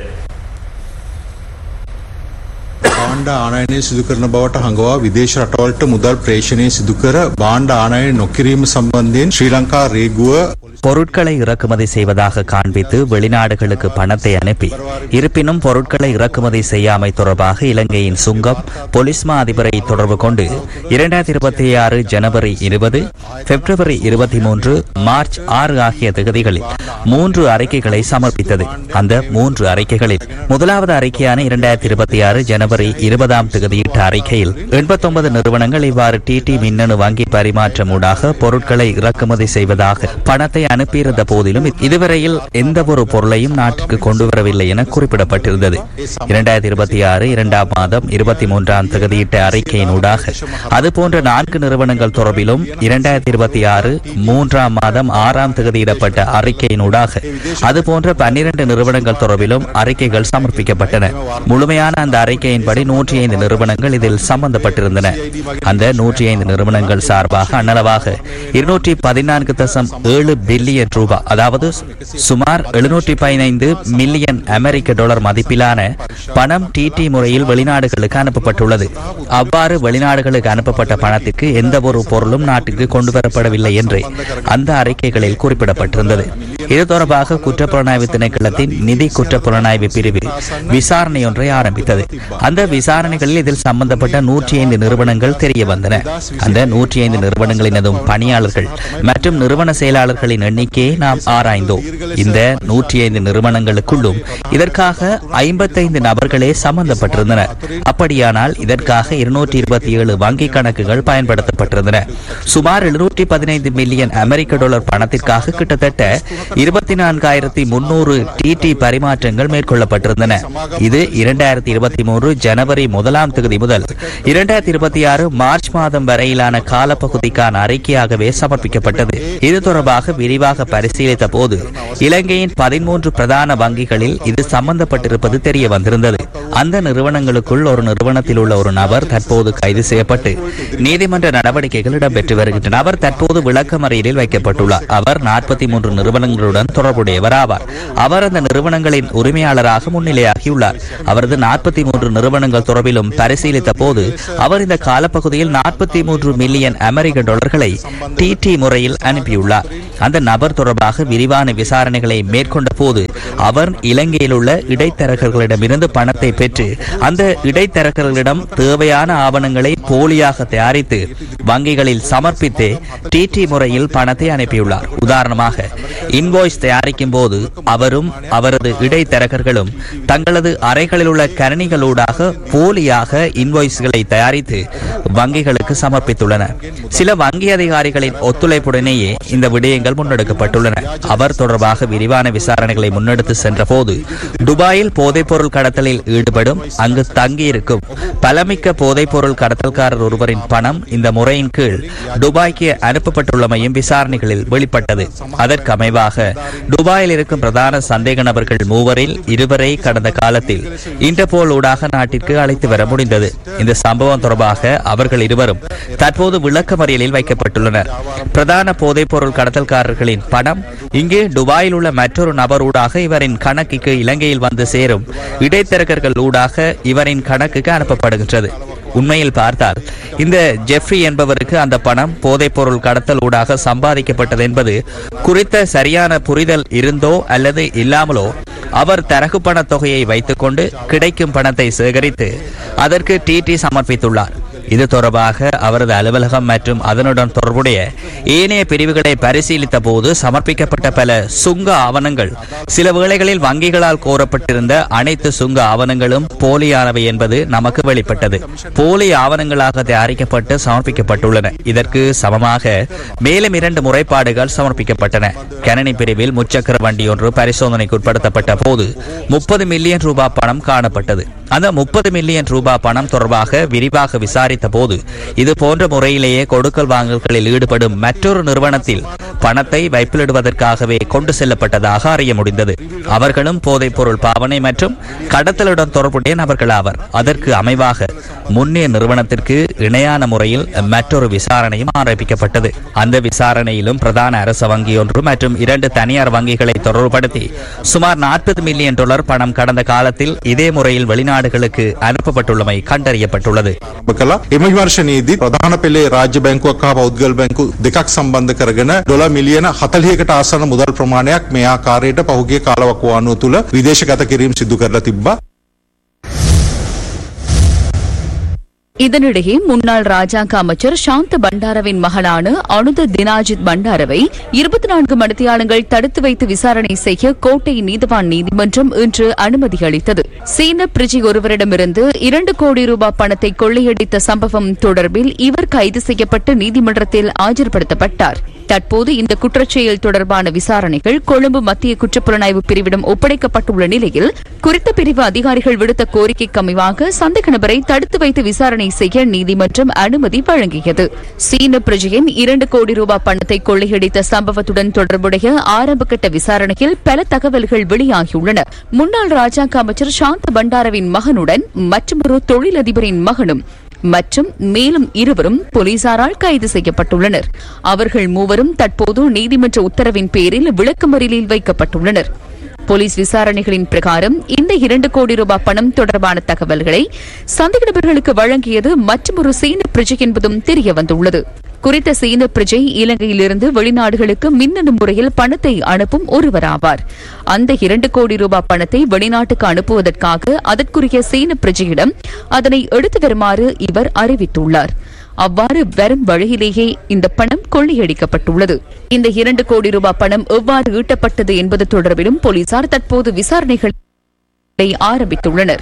භාණ්ඩ ආනයනය සිදු කරන බවට හඟවා විදේශ රටවලට මුදල් ප්‍රේෂණය සිදු කර භාණ්ඩ ආනයන නොකිරීම සම්බන්ධයෙන් ශ්‍රී ලංකා රේගුව பொருட்களை இறக்குமதி செய்வதாக காண்பித்து வெளிநாடுகளுக்கு பணத்தை அனுப்பி இருப்பினும் பொருட்களை இறக்குமதி செய்யாமை தொடர்பாக இலங்கையின் சுங்கம் போலீஸ் மா அதிபரை தொடர்பு கொண்டு இரண்டாயிரத்தி இருபத்தி ஆறு ஜனவரி இருபது பிப்ரவரி இருபத்தி மூன்று மார்ச் ஆறு ஆகிய தேதிகளில் மூன்று அறிக்கைகளை சமர்ப்பித்தது அந்த மூன்று அறிக்கைகளில் முதலாவது அறிக்கையான இரண்டாயிரத்தி இருபத்தி ஆறு ஜனவரி இருபதாம் தேதியிட்ட அறிக்கையில் எண்பத்தொன்பது நிறுவனங்கள் இவ்வாறு டிடி மின்னணு வங்கி பரிமாற்றம் ஊடாக பொருட்களை இறக்குமதி செய்வதாக பணத்தை அனுப்பியிருந்த போதிலும் இதுவரையில் எந்த ஒரு பொருளையும் நாட்டிற்கு கொண்டு வரவில்லை என குறிப்பிடப்பட்டிருந்தது இரண்டாயிரத்தி இருபத்தி ஆறு இரண்டாம் மாதம் இருபத்தி மூன்றாம் தேதியிட்ட அறிக்கையின் ஊடாக அதுபோன்ற நான்கு நிறுவனங்கள் தொடர்பிலும் இரண்டாயிரத்தி இருபத்தி ஆறு மூன்றாம் மாதம் ஆறாம் தேதியிடப்பட்ட அறிக்கையின் ஊடாக அதுபோன்ற பன்னிரண்டு நிறுவனங்கள் தொடர்பிலும் அறிக்கைகள் சமர்ப்பிக்கப்பட்டன முழுமையான அந்த அறிக்கையின்படி நூற்றி ஐந்து நிறுவனங்கள் இதில் சம்பந்தப்பட்டிருந்தன அந்த நூற்றி ஐந்து நிறுவனங்கள் சார்பாக அன்னளவாக இருநூற்றி பதினான்கு தசம் ஏழு பில்லியன் ரூபாய் அதாவது சுமார் எழுநூற்றி பதினைந்து மில்லியன் அமெரிக்க டாலர் மதிப்பிலான பணம் டிடி முறையில் வெளிநாடுகளுக்கு அனுப்பப்பட்டுள்ளது அவ்வாறு வெளிநாடுகளுக்கு அனுப்பப்பட்ட பணத்திற்கு எந்த ஒரு பொருளும் நாட்டுக்கு கொண்டு வரப்படவில்லை என்று அந்த அறிக்கைகளில் குறிப்பிடப்பட்டிருந்தது இது தொடர்பாக குற்றப்புலனாய்வு திணைக்களத்தின் நிதி குற்றப்புலனாய்வு பிரிவு விசாரணை ஒன்றை ஆரம்பித்தது அந்த விசாரணைகளில் இதில் சம்பந்தப்பட்ட நூற்றி ஐந்து நிறுவனங்கள் தெரிய வந்தன அந்த நூற்றி ஐந்து நிறுவனங்களினதும் பணியாளர்கள் மற்றும் நிறுவன செயலாளர்களின் எண்ணிக்கையை நாம் ஆராய்ந்தோம் இந்த நூற்றி ஐந்து நிறுவனங்களுக்குள்ளும் இதற்காக ஐம்பத்தைந்து நபர்களே சம்பந்தப்பட்டிருந்தனர் அப்படியானால் இதற்காக இருநூற்றி இருபத்தி ஏழு வங்கி கணக்குகள் பயன்படுத்தப்பட்டிருந்தன சுமார் எழுநூற்றி பதினைந்து மில்லியன் அமெரிக்க டாலர் பணத்திற்காக கிட்டத்தட்ட இருபத்தி நான்காயிரத்தி முன்னூறு டிடி பரிமாற்றங்கள் மேற்கொள்ளப்பட்டிருந்தன இது இரண்டாயிரத்தி இருபத்தி மூன்று ஜனவரி முதலாம் தேதி முதல் இரண்டாயிரத்தி இருபத்தி ஆறு மார்ச் மாதம் வரையிலான காலப்பகுதிக்கான அறிக்கையாகவே சமர்ப்பிக்கப்பட்டது இது தொடர்பாக விரிவாக பரிசீலித்த போது இலங்கையின் பதிமூன்று பிரதான வங்கிகளில் இது சம்பந்தப்பட்டிருப்பது தெரிய வந்திருந்தது அந்த நிறுவனங்களுக்குள் ஒரு நிறுவனத்தில் உள்ள ஒரு நபர் தற்போது கைது செய்யப்பட்டு நீதிமன்ற நடவடிக்கைகள் இடம்பெற்று வருகின்றன அவர் தற்போது விளக்கமறியலில் வைக்கப்பட்டுள்ளார் அவர் நாற்பத்தி மூன்று நிறுவனங்களுடன் தொடர்புடையவர் ஆவார் அவர் அந்த நிறுவனங்களின் உரிமையாளராக முன்னிலையாகியுள்ளார் அவரது நாற்பத்தி மூன்று நிறுவனங்கள் தொடர்பிலும் பரிசீலித்த போது அவர் இந்த காலப்பகுதியில் நாற்பத்தி மூன்று மில்லியன் அமெரிக்க டாலர்களை டிடி முறையில் அனுப்பியுள்ளார் அந்த நபர் தொடர்பாக விரிவான விசாரணைகளை மேற்கொண்ட போது அவர் இலங்கையில் உள்ள இடைத்தரகர்களிடமிருந்து பணத்தை பெற்று அந்த இடைத்தரகர்களிடம் தேவையான ஆவணங்களை போலியாக தயாரித்து வங்கிகளில் சமர்ப்பித்து டிடி முறையில் பணத்தை அனுப்பியுள்ளார் உதாரணமாக இன்வாய்ஸ் தயாரிக்கும் போது அவரும் அவரது இடைத்தரகர்களும் தங்களது அறைகளில் உள்ள கணினிகளூடாக போலியாக இன்வாய்ஸ்களை தயாரித்து வங்கிகளுக்கு சமர்ப்பித்துள்ளனர் சில வங்கி அதிகாரிகளின் ஒத்துழைப்புடனேயே இந்த விடயங்கள் முன்னெடுக்கப்பட்டுள்ளன அவர் தொடர்பாக விரிவான விசாரணைகளை முன்னெடுத்து சென்ற போது துபாயில் போதைப்பொருள் கடத்தலில் ஈடுபட்ட ஈடுபடும் அங்கு தங்கியிருக்கும் பலமிக்க போதைப்பொருள் கடத்தல்காரர் ஒருவரின் பணம் இந்த முறையின் கீழ் துபாய்க்கு அனுப்பப்பட்டுள்ளமையும் விசாரணைகளில் வெளிப்பட்டது அதற்கு அமைவாக துபாயில் இருக்கும் பிரதான சந்தேக நபர்கள் மூவரில் இருவரை கடந்த காலத்தில் இன்டர்போல் ஊடாக நாட்டிற்கு அழைத்து வர முடிந்தது இந்த சம்பவம் தொடர்பாக அவர்கள் இருவரும் தற்போது விளக்கமறியலில் வைக்கப்பட்டுள்ளனர் பிரதான போதைப்பொருள் கடத்தல்காரர்களின் பணம் இங்கே துபாயில் உள்ள மற்றொரு நபரூடாக இவரின் கணக்குக்கு இலங்கையில் வந்து சேரும் இடைத்தரகர்கள் ஊடாக இவரின் கணக்குக்கு அனுப்பப்படுகின்றது உண்மையில் பார்த்தால் இந்த ஜெஃப்ரி என்பவருக்கு அந்த பணம் போதைப்பொருள் கடத்தல் ஊடாக சம்பாதிக்கப்பட்டது என்பது குறித்த சரியான புரிதல் இருந்தோ அல்லது இல்லாமலோ அவர் தரகு பண தொகையை வைத்துக்கொண்டு கிடைக்கும் பணத்தை சேகரித்து அதற்கு டிடி சமர்ப்பித்துள்ளார் இது தொடர்பாக அவரது அலுவலகம் மற்றும் அதனுடன் தொடர்புடைய ஏனைய பிரிவுகளை பரிசீலித்த போது சமர்ப்பிக்கப்பட்ட பல சுங்க ஆவணங்கள் சில வேளைகளில் வங்கிகளால் கோரப்பட்டிருந்த அனைத்து சுங்க ஆவணங்களும் போலியானவை என்பது நமக்கு வெளிப்பட்டது போலி ஆவணங்களாக தயாரிக்கப்பட்டு சமர்ப்பிக்கப்பட்டுள்ளன இதற்கு சமமாக மேலும் இரண்டு முறைப்பாடுகள் சமர்ப்பிக்கப்பட்டன கணனி பிரிவில் முச்சக்கர வண்டி ஒன்று பரிசோதனைக்கு உட்படுத்தப்பட்ட போது முப்பது மில்லியன் ரூபாய் பணம் காணப்பட்டது அந்த முப்பது மில்லியன் ரூபாய் பணம் தொடர்பாக விரிவாக விசாரித்த போது இது போன்ற முறையிலேயே கொடுக்கல் வாங்கல்களில் ஈடுபடும் மற்றொரு நிறுவனத்தில் பணத்தை வைப்பிலிடுவதற்காகவே கொண்டு செல்லப்பட்டதாக அறிய முடிந்தது அவர்களும் போதைப் பொருள் பாவனை மற்றும் கடத்தலுடன் தொடர்புடைய நபர்கள் ஆவர் அதற்கு அமைவாக முன்னே நிறுவனத்திற்கு இணையான முறையில் மற்றொரு விசாரணையும் ஆரம்பிக்கப்பட்டது அந்த விசாரணையிலும் பிரதான அரசு வங்கி ஒன்று மற்றும் இரண்டு தனியார் வங்கிகளை தொடர்புபடுத்தி சுமார் நாற்பது மில்லியன் டாலர் பணம் கடந்த காலத்தில் இதே முறையில் வெளிநாடுகளுக்கு அனுப்பப்பட்டுள்ளமை கண்டறியப்பட்டுள்ளது කලා එම විමර්ශනයේදී ප්‍රධාන පෙළේ රාජ්‍ය බැංකුවක් හා පෞද්ගල බැංකු දෙකක් සම්බන්ධ කරගෙන ඩොල මිලියන 40කට ආසන්න මුදල් ප්‍රමාණයක් මේ ආකාරයට පහුගිය කාලවකවානුව තුළ විදේශගත කිරීම සිදු කරලා තිබ්බා. இதனிடையே முன்னாள் ராஜாங்க அமைச்சர் சாந்த பண்டாரவின் மகளான அனுத தினாஜித் பண்டாரவை இருபத்தி நான்கு மணித்தியாலங்கள் தடுத்து வைத்து விசாரணை செய்ய கோட்டை நீதிவான் நீதிமன்றம் இன்று அனுமதி அளித்தது சீன பிரிஜி ஒருவரிடமிருந்து இரண்டு கோடி ரூபாய் பணத்தை கொள்ளையடித்த சம்பவம் தொடர்பில் இவர் கைது செய்யப்பட்டு நீதிமன்றத்தில் ஆஜர்படுத்தப்பட்டார் தற்போது இந்த குற்றச்செயல் தொடர்பான விசாரணைகள் கொழும்பு மத்திய குற்றப்புலனாய்வு பிரிவிடம் ஒப்படைக்கப்பட்டுள்ள நிலையில் குறித்த பிரிவு அதிகாரிகள் விடுத்த கோரிக்கைக்கு அமைவாக சந்தேக நபரை தடுத்து வைத்து விசாரணை செய்ய நீதிமன்றம் அனுமதி வழங்கியது சீன பிரஜையின் இரண்டு கோடி ரூபாய் பணத்தை கொள்ளையடித்த சம்பவத்துடன் தொடர்புடைய ஆரம்பகட்ட விசாரணையில் பல தகவல்கள் வெளியாகியுள்ளன முன்னாள் ராஜாங்க அமைச்சர் சாந்த பண்டாரவின் மகனுடன் மற்றொரு தொழிலதிபரின் மகனும் மற்றும் மேலும் இருவரும் போலீசாரால் கைது செய்யப்பட்டுள்ளனர் அவர்கள் மூவரும் தற்போது நீதிமன்ற உத்தரவின் பேரில் விளக்கமறியலில் வைக்கப்பட்டுள்ளனர் போலீஸ் விசாரணைகளின் பிரகாரம் இந்த இரண்டு கோடி ரூபாய் பணம் தொடர்பான தகவல்களை சந்தேக நபர்களுக்கு வழங்கியது மற்றொரு சீன பிரஜை என்பதும் தெரியவந்துள்ளது குறித்த சீன பிரஜை இலங்கையிலிருந்து வெளிநாடுகளுக்கு மின்னணு முறையில் பணத்தை அனுப்பும் ஒருவராவார் அந்த இரண்டு கோடி ரூபாய் பணத்தை வெளிநாட்டுக்கு அனுப்புவதற்காக அதற்குரிய சீன பிரஜையிடம் அதனை எடுத்து வருமாறு இவர் அறிவித்துள்ளார் அவ்வாறு வரும் வழியிலேயே இந்த பணம் கொள்ளையடிக்கப்பட்டுள்ளது இந்த இரண்டு கோடி ரூபாய் பணம் எவ்வாறு ஈட்டப்பட்டது என்பது தொடர்பிலும் போலீசார் தற்போது விசாரணைகளை ஆரம்பித்துள்ளனர்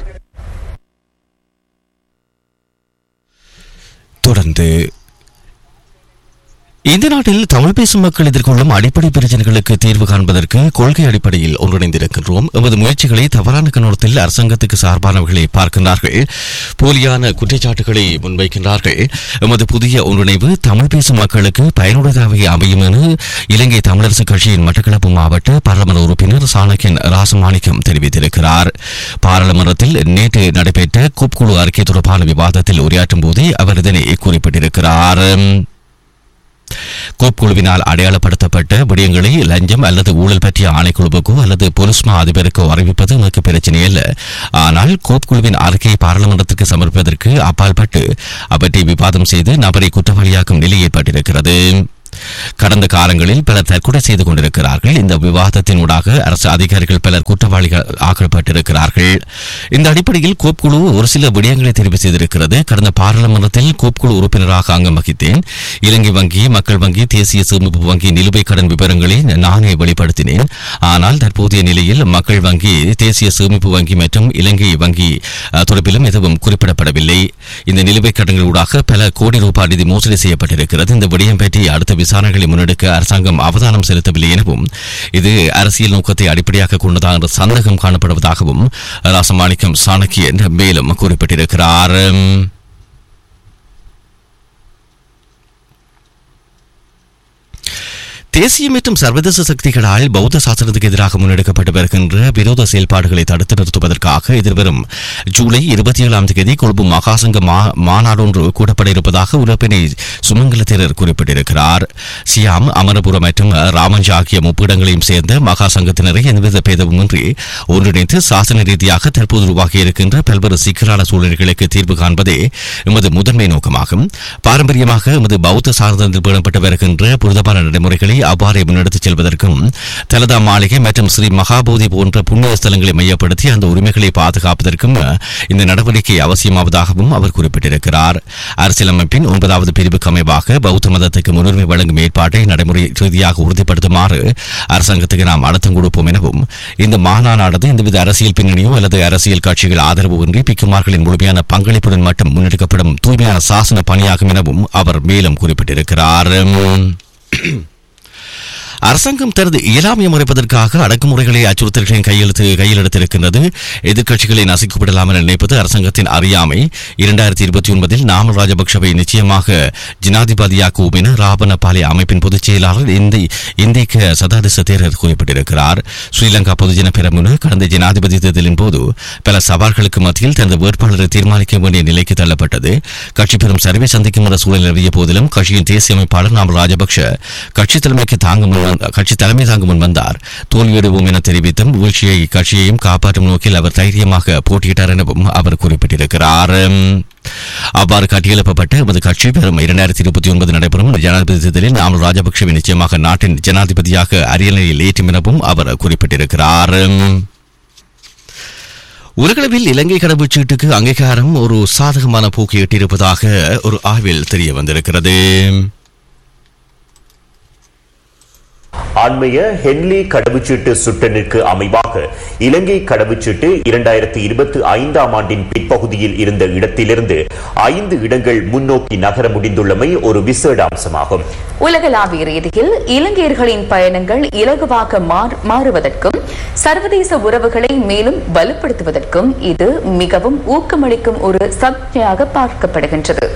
தொடர்ந்து இந்த நாட்டில் தமிழ் பேசும் மக்கள் எதிர்கொள்ளும் அடிப்படை பிரச்சனைகளுக்கு தீர்வு காண்பதற்கு கொள்கை அடிப்படையில் ஒன்றிணைந்திருக்கின்றோம் எமது முயற்சிகளை தவறான கண்ணோட்டத்தில் அரசாங்கத்துக்கு சார்பானவர்களை பார்க்கின்றார்கள் போலியான குற்றச்சாட்டுகளை முன்வைக்கின்றார்கள் எமது புதிய ஒன்றிணைவு தமிழ் பேசும் மக்களுக்கு பயனுள்ளதாக அமையும் என இலங்கை தமிழரசு கட்சியின் மட்டக்களப்பு மாவட்ட பாராளுமன்ற உறுப்பினர் சாணக்கியன் ராசமாணிக்கம் தெரிவித்திருக்கிறார் பாராளுமன்றத்தில் நேற்று நடைபெற்ற குப்குழு அறிக்கை தொடர்பான விவாதத்தில் உரையாற்றும் போதே அவர் இதனை குறிப்பிட்டிருக்கிறார் கோப் குழுவினால் அடையாளப்படுத்தப்பட்ட விடயங்களை லஞ்சம் அல்லது ஊழல் பற்றிய ஆணைக்குழுவுக்கோ அல்லது பொலிஸ்மா அதிபருக்கோ அறிவிப்பது எனக்கு பிரச்சனை அல்ல ஆனால் கோப் குழுவின் அறிக்கையை பாராளுமன்றத்திற்கு சமர்ப்பதற்கு அப்பால்பட்டு அவற்றை விவாதம் செய்து நபரை குற்றவாளியாக்கும் நிலை ஏற்பட்டிருக்கிறது கடந்த காலங்களில் பலர் தற்கொலை செய்து கொண்டிருக்கிறார்கள் இந்த விவாதத்தின் ஊடாக அரசு அதிகாரிகள் பலர் குற்றவாளிகள் ஆக்கப்பட்டிருக்கிறார்கள் இந்த அடிப்படையில் கோப் குழு ஒரு சில விடயங்களை தெரிவு செய்திருக்கிறது கடந்த பாராளுமன்றத்தில் கோப் குழு உறுப்பினராக அங்கம் வகித்தேன் இலங்கை வங்கி மக்கள் வங்கி தேசிய சேமிப்பு வங்கி நிலுவைக் கடன் விவரங்களை நானே வெளிப்படுத்தினேன் ஆனால் தற்போதைய நிலையில் மக்கள் வங்கி தேசிய சேமிப்பு வங்கி மற்றும் இலங்கை வங்கி அஹ், தொடர்பிலும் எதுவும் குறிப்பிடப்படவில்லை இந்த நிலுவைக் கடன்களூடாக பல கோடி ரூபாய் நிதி மோசடி செய்யப்பட்டிருக்கிறது இந்த விடயம் பற்றி அடுத்த விசாரணைகளை முன்னெடுக்க அரசாங்கம் அவதானம் செலுத்தவில்லை எனவும் இது அரசியல் நோக்கத்தை அடிப்படையாக கொண்டதா என்ற சந்தேகம் காணப்படுவதாகவும் ராசமாணிக்கம் சாணக்கியன் மேலும் குறிப்பிட்டிருக்கிறார் தேசிய மற்றும் சர்வதேச சக்திகளால் பௌத்த சாசனத்துக்கு எதிராக முன்னெடுக்கப்பட்டு வருகின்ற விரோத செயல்பாடுகளை தடுத்து நிறுத்துவதற்காக எதிர்வரும் ஜூலை இருபத்தி ஏழாம் தேதி கொழும்பு மகாசங்க மா- மாநாடொன்று கூட்டப்பட இருப்பதாக உறுப்பினை சுமங்கல தேரர் குறிப்பிட்டிருக்கிறார் சியாம் அமரபுரம் மற்றும் ராமஞ்சி ஆகிய முப்பிடங்களையும் சேர்ந்த மகா சங்கத்தினரை எந்தவித பேதமுமின்றி ஒன்றிணைத்து சாசன ரீதியாக தற்போது உருவாகி இருக்கின்ற பல்வேறு சிக்கலான சூழ்நிலைகளுக்கு தீர்வு காண்பதே எமது முதன்மை நோக்கமாகும் பாரம்பரியமாக எமது பௌத்த சார்ந்தத்தில் பேணப்பட்டு வருகின்ற புனிதமான நடைமுறைகளை அவ்வாறே முன்னெடுத்துச் செல்வதற்கும் தலதா மாளிகை மற்றும் ஸ்ரீ மகாபோதி போன்ற புண்ணிய ஸ்தலங்களை மையப்படுத்தி அந்த உரிமைகளை பாதுகாப்பதற்கும் இந்த நடவடிக்கை அவசியமாவதாகவும் அவர் குறிப்பிட்டிருக்கிறார் அரசியலமைப்பின் ஒன்பதாவது பிரிவுக்கு அமைவாக பௌத்த மதத்துக்கு முன்னுரிமை வழங்கும் ஏற்பாட்டை நடைமுறை ரீதியாக உறுதிப்படுத்துமாறு அரசாங்கத்துக்கு நாம் அழுத்தம் கொடுப்போம் எனவும் இந்த மாநாடானது எந்தவித அரசியல் பின்னணியோ அல்லது அரசியல் கட்சிகள் ஆதரவு இன்றி பிக்குமார்களின் முழுமையான பங்களிப்புடன் மட்டும் முன்னெடுக்கப்படும் தூய்மையான சாசன பணியாகும் எனவும் அவர் மேலும் குறிப்பிட்டிருக்கிறார் அரசாங்கம் தனது இயலாமையை முறைப்பதற்காக அடக்குமுறைகளை அச்சுறுத்தல்களின் கையெழுத்து கையில் எடுத்திருக்கின்றது எதிர்க்கட்சிகளை நசுக்கப்படலாம் என நினைப்பது அரசாங்கத்தின் அறியாமை இரண்டாயிரத்தி இருபத்தி ஒன்பதில் நாமல் ராஜபக்சவை நிச்சயமாக ஜனாதிபதியாக்குவோம் என ராவணபாலே அமைப்பின் பொதுச் செயலாளர் இந்தி இந்திக்க சதாதிச தேரர் குறிப்பிட்டிருக்கிறார் ஸ்ரீலங்கா பொதுஜன பெரமுன கடந்த ஜனாதிபதி தேர்தலின் போது பல சவால்களுக்கு மத்தியில் தனது வேட்பாளரை தீர்மானிக்க வேண்டிய நிலைக்கு தள்ளப்பட்டது கட்சி பெரும் சரிவை சந்திக்கும் என்ற சூழல் நிலவிய போதிலும் கட்சியின் தேசிய அமைப்பாளர் நாமல் ராஜபக்ஷ கட்சி தலைமைக்கு தாங்க முன் வந்த- கட்சி தலைமை தாங்க முன் வந்தார் தோல்வியிடுவோம் என தெரிவித்தும் வீழ்ச்சியை கட்சியையும் காப்பாற்றும் நோக்கில் அவர் தைரியமாக போட்டியிட்டார் எனவும் அவர் குறிப்பிட்டிருக்கிறார் அவ்வாறு கட்டியெழுப்பப்பட்ட எமது கட்சி பெறும் இரண்டாயிரத்தி இருபத்தி ஒன்பது நடைபெறும் ஜனாதிபதி தேர்தலில் நாமல் ராஜபக்சவை நிச்சயமாக நாட்டின் ஜனாதிபதியாக அரியணையில் ஏற்றும் எனவும் அவர் குறிப்பிட்டிருக்கிறார் உலகளவில் இலங்கை கடவுச்சீட்டுக்கு அங்கீகாரம் ஒரு சாதகமான போக்கு எட்டியிருப்பதாக ஒரு ஆய்வில் தெரிய வந்திருக்கிறது அண்மைய ஹென்லி கடவுச்சீட்டு சுட்டனுக்கு அமைவாக இலங்கை கடவுச்சீட்டு இரண்டாயிரத்தி இருபத்தி ஐந்தாம் ஆண்டின் பிற்பகுதியில் இருந்த இடத்திலிருந்து ஐந்து இடங்கள் முன்னோக்கி நகர முடிந்துள்ளமை ஒரு விசேட அம்சமாகும் உலகளாவிய ரீதியில் இலங்கையர்களின் பயணங்கள் இலகுவாக மாறு- மாறுவதற்கும் சர்வதேச உறவுகளை மேலும் வலுப்படுத்துவதற்கும் இது மிகவும் ஊக்கமளிக்கும் ஒரு சக்தியாக பார்க்கப்படுகின்றது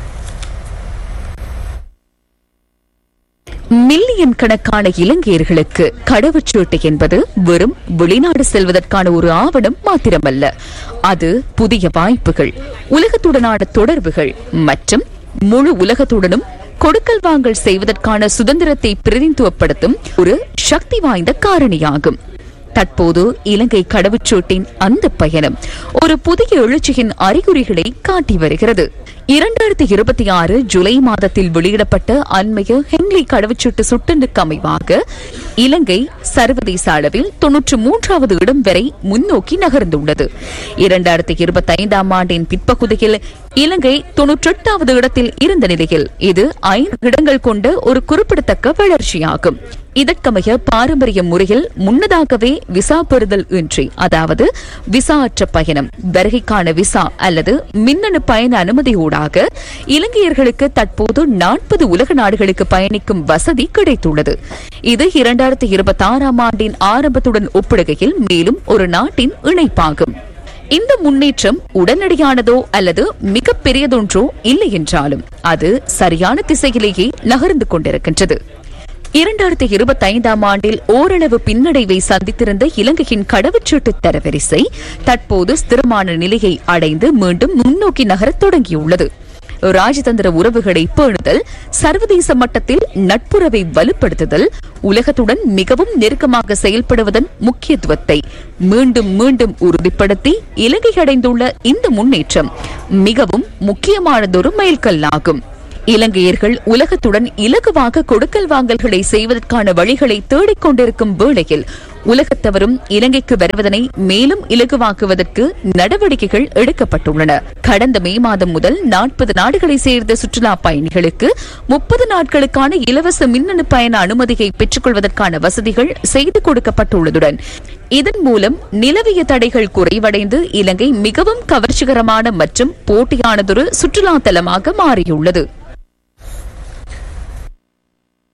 மில்லியன் கணக்கான இலங்கையர்களுக்கு கடவுச்சீட்டு என்பது வெறும் வெளிநாடு செல்வதற்கான ஒரு ஆவணம் மாத்திரமல்ல அது புதிய வாய்ப்புகள் உலகத்துடனான தொடர்புகள் மற்றும் முழு உலகத்துடனும் கொடுக்கல் வாங்கல் செய்வதற்கான சுதந்திரத்தை பிரதிநிதித்துவப்படுத்தும் ஒரு சக்தி வாய்ந்த காரணியாகும் தற்போது இலங்கை கடவுச்சீட்டின் அந்த பயணம் ஒரு புதிய எழுச்சியின் அறிகுறிகளை காட்டி வருகிறது இரண்டாயிரத்தி இருபத்தி ஆறு ஜூலை மாதத்தில் வெளியிடப்பட்ட அண்மைய ஹென்லி கடவுச்சீட்டு சுட்டனுக்கு அமைவாக இலங்கை சர்வதேச அளவில் தொன்னூற்று மூன்றாவது இடம் வரை முன்னோக்கி நகர்ந்துள்ளது இரண்டாயிரத்தி இருபத்தி ஐந்தாம் ஆண்டின் பிற்பகுதியில் இலங்கை தொன்னூற்றெட்டாவது இடத்தில் இருந்த நிலையில் இது ஐந்து இடங்கள் கொண்ட ஒரு குறிப்பிடத்தக்க வளர்ச்சியாகும் இதற்கமைய பாரம்பரிய முறையில் முன்னதாகவே விசா பெறுதல் இன்றி அதாவது விசா அற்ற பயணம் வருகைக்கான விசா அல்லது மின்னணு பயண அனுமதியூடாக இலங்கையர்களுக்கு தற்போது நாற்பது உலக நாடுகளுக்கு பயணிக்கும் வசதி கிடைத்துள்ளது இது இரண்டாயிரத்தி இருபத்தி ஆறாம் ஆண்டின் ஆரம்பத்துடன் ஒப்பிடுகையில் மேலும் ஒரு நாட்டின் இணைப்பாகும் இந்த முன்னேற்றம் உடனடியானதோ அல்லது மிக பெரியதொன்றோ இல்லை என்றாலும் அது சரியான திசையிலேயே நகர்ந்து கொண்டிருக்கின்றது இரண்டாயிரத்தி இருபத்தி ஐந்தாம் ஆண்டில் ஓரளவு பின்னடைவை சந்தித்திருந்த இலங்கையின் கடவுச்சீட்டு தரவரிசை தற்போது ஸ்திரமான நிலையை அடைந்து மீண்டும் முன்னோக்கி நகரத் தொடங்கியுள்ளது ராஜதந்திர உறவுகளை பேணுதல் சர்வதேச மட்டத்தில் நட்புறவை வலுப்படுத்துதல் உலகத்துடன் மிகவும் நெருக்கமாக செயல்படுவதன் முக்கியத்துவத்தை மீண்டும் மீண்டும் உறுதிப்படுத்தி இலங்கை அடைந்துள்ள இந்த முன்னேற்றம் மிகவும் முக்கியமானதொரு மைல்கல்லாகும் இலங்கையர்கள் உலகத்துடன் இலகுவாக கொடுக்கல் வாங்கல்களை செய்வதற்கான வழிகளை தேடிக் கொண்டிருக்கும் வேளையில் உலகத்தவரும் இலங்கைக்கு வருவதனை மேலும் இலகுவாக்குவதற்கு நடவடிக்கைகள் எடுக்கப்பட்டுள்ளன கடந்த மே மாதம் முதல் நாற்பது நாடுகளை சேர்ந்த சுற்றுலா பயணிகளுக்கு முப்பது நாட்களுக்கான இலவச மின்னணு பயண அனுமதியை பெற்றுக்கொள்வதற்கான வசதிகள் செய்து கொடுக்கப்பட்டுள்ளதுடன் இதன் மூலம் நிலவிய தடைகள் குறைவடைந்து இலங்கை மிகவும் கவர்ச்சிகரமான மற்றும் போட்டியானதொரு சுற்றுலா தலமாக மாறியுள்ளது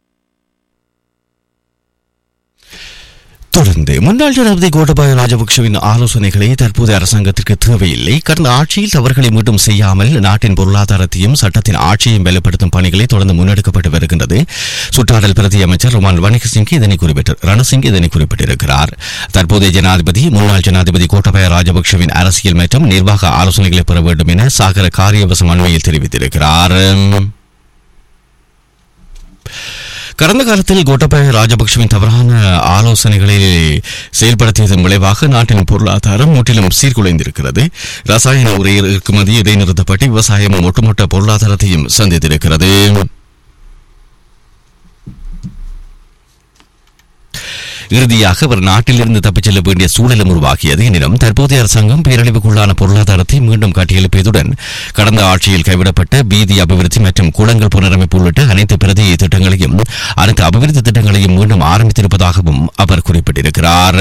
தொடர்ந்து முன்னாள் ஜனாதிபதி கோட்டபாய ராஜபக்ஷவின் ஆலோசனைகளை தற்போதைய அரசாங்கத்திற்கு தேவையில்லை கடந்த ஆட்சியில் தவறுகளை மீண்டும் செய்யாமல் நாட்டின் பொருளாதாரத்தையும் சட்டத்தின் ஆட்சியையும் பலப்படுத்தும் பணிகளை தொடர்ந்து முன்னெடுக்கப்பட்டு வருகின்றது சுற்றாடல் பிரதி அமைச்சர் ருமான் வணிகசிங் இதனை குறிப்பிட்டார் ரணசிங் இதனை குறிப்பிட்டிருக்கிறார் தற்போதைய ஜனாதிபதி முன்னாள் ஜனாதிபதி கோட்டபாய ராஜபக்ஷவின் அரசியல் மற்றும் நிர்வாக ஆலோசனைகளை பெற வேண்டும் என சாகர காரியவசம் அண்மையில் தெரிவித்திருக்கிறார் கடந்த காலத்தில் கோட்டபாய ராஜபக்சவின் தவறான ஆலோசனைகளை செயல்படுத்தியதன் விளைவாக நாட்டின் பொருளாதாரம் முற்றிலும் சீர்குலைந்திருக்கிறது ரசாயன உரை இறக்குமதி இடைநிறுத்தப்பட்டு விவசாயம் ஒட்டுமொத்த பொருளாதாரத்தையும் சந்தித்திருக்கிறது இறுதியாக அவர் நாட்டிலிருந்து தப்பிச் செல்ல வேண்டிய சூழலும் உருவாகியது எனினும் தற்போதைய அரசாங்கம் பேரழிவுக்குள்ளான பொருளாதாரத்தை மீண்டும் காட்டியெழுப்பியதுடன் கடந்த ஆட்சியில் கைவிடப்பட்ட பீதி அபிவிருத்தி மற்றும் குளங்கள் புனரமைப்பு உள்ளிட்ட அனைத்து பிரதி திட்டங்களையும் அனைத்து அபிவிருத்தி திட்டங்களையும் மீண்டும் ஆரம்பித்திருப்பதாகவும் அவர் குறிப்பிட்டிருக்கிறார்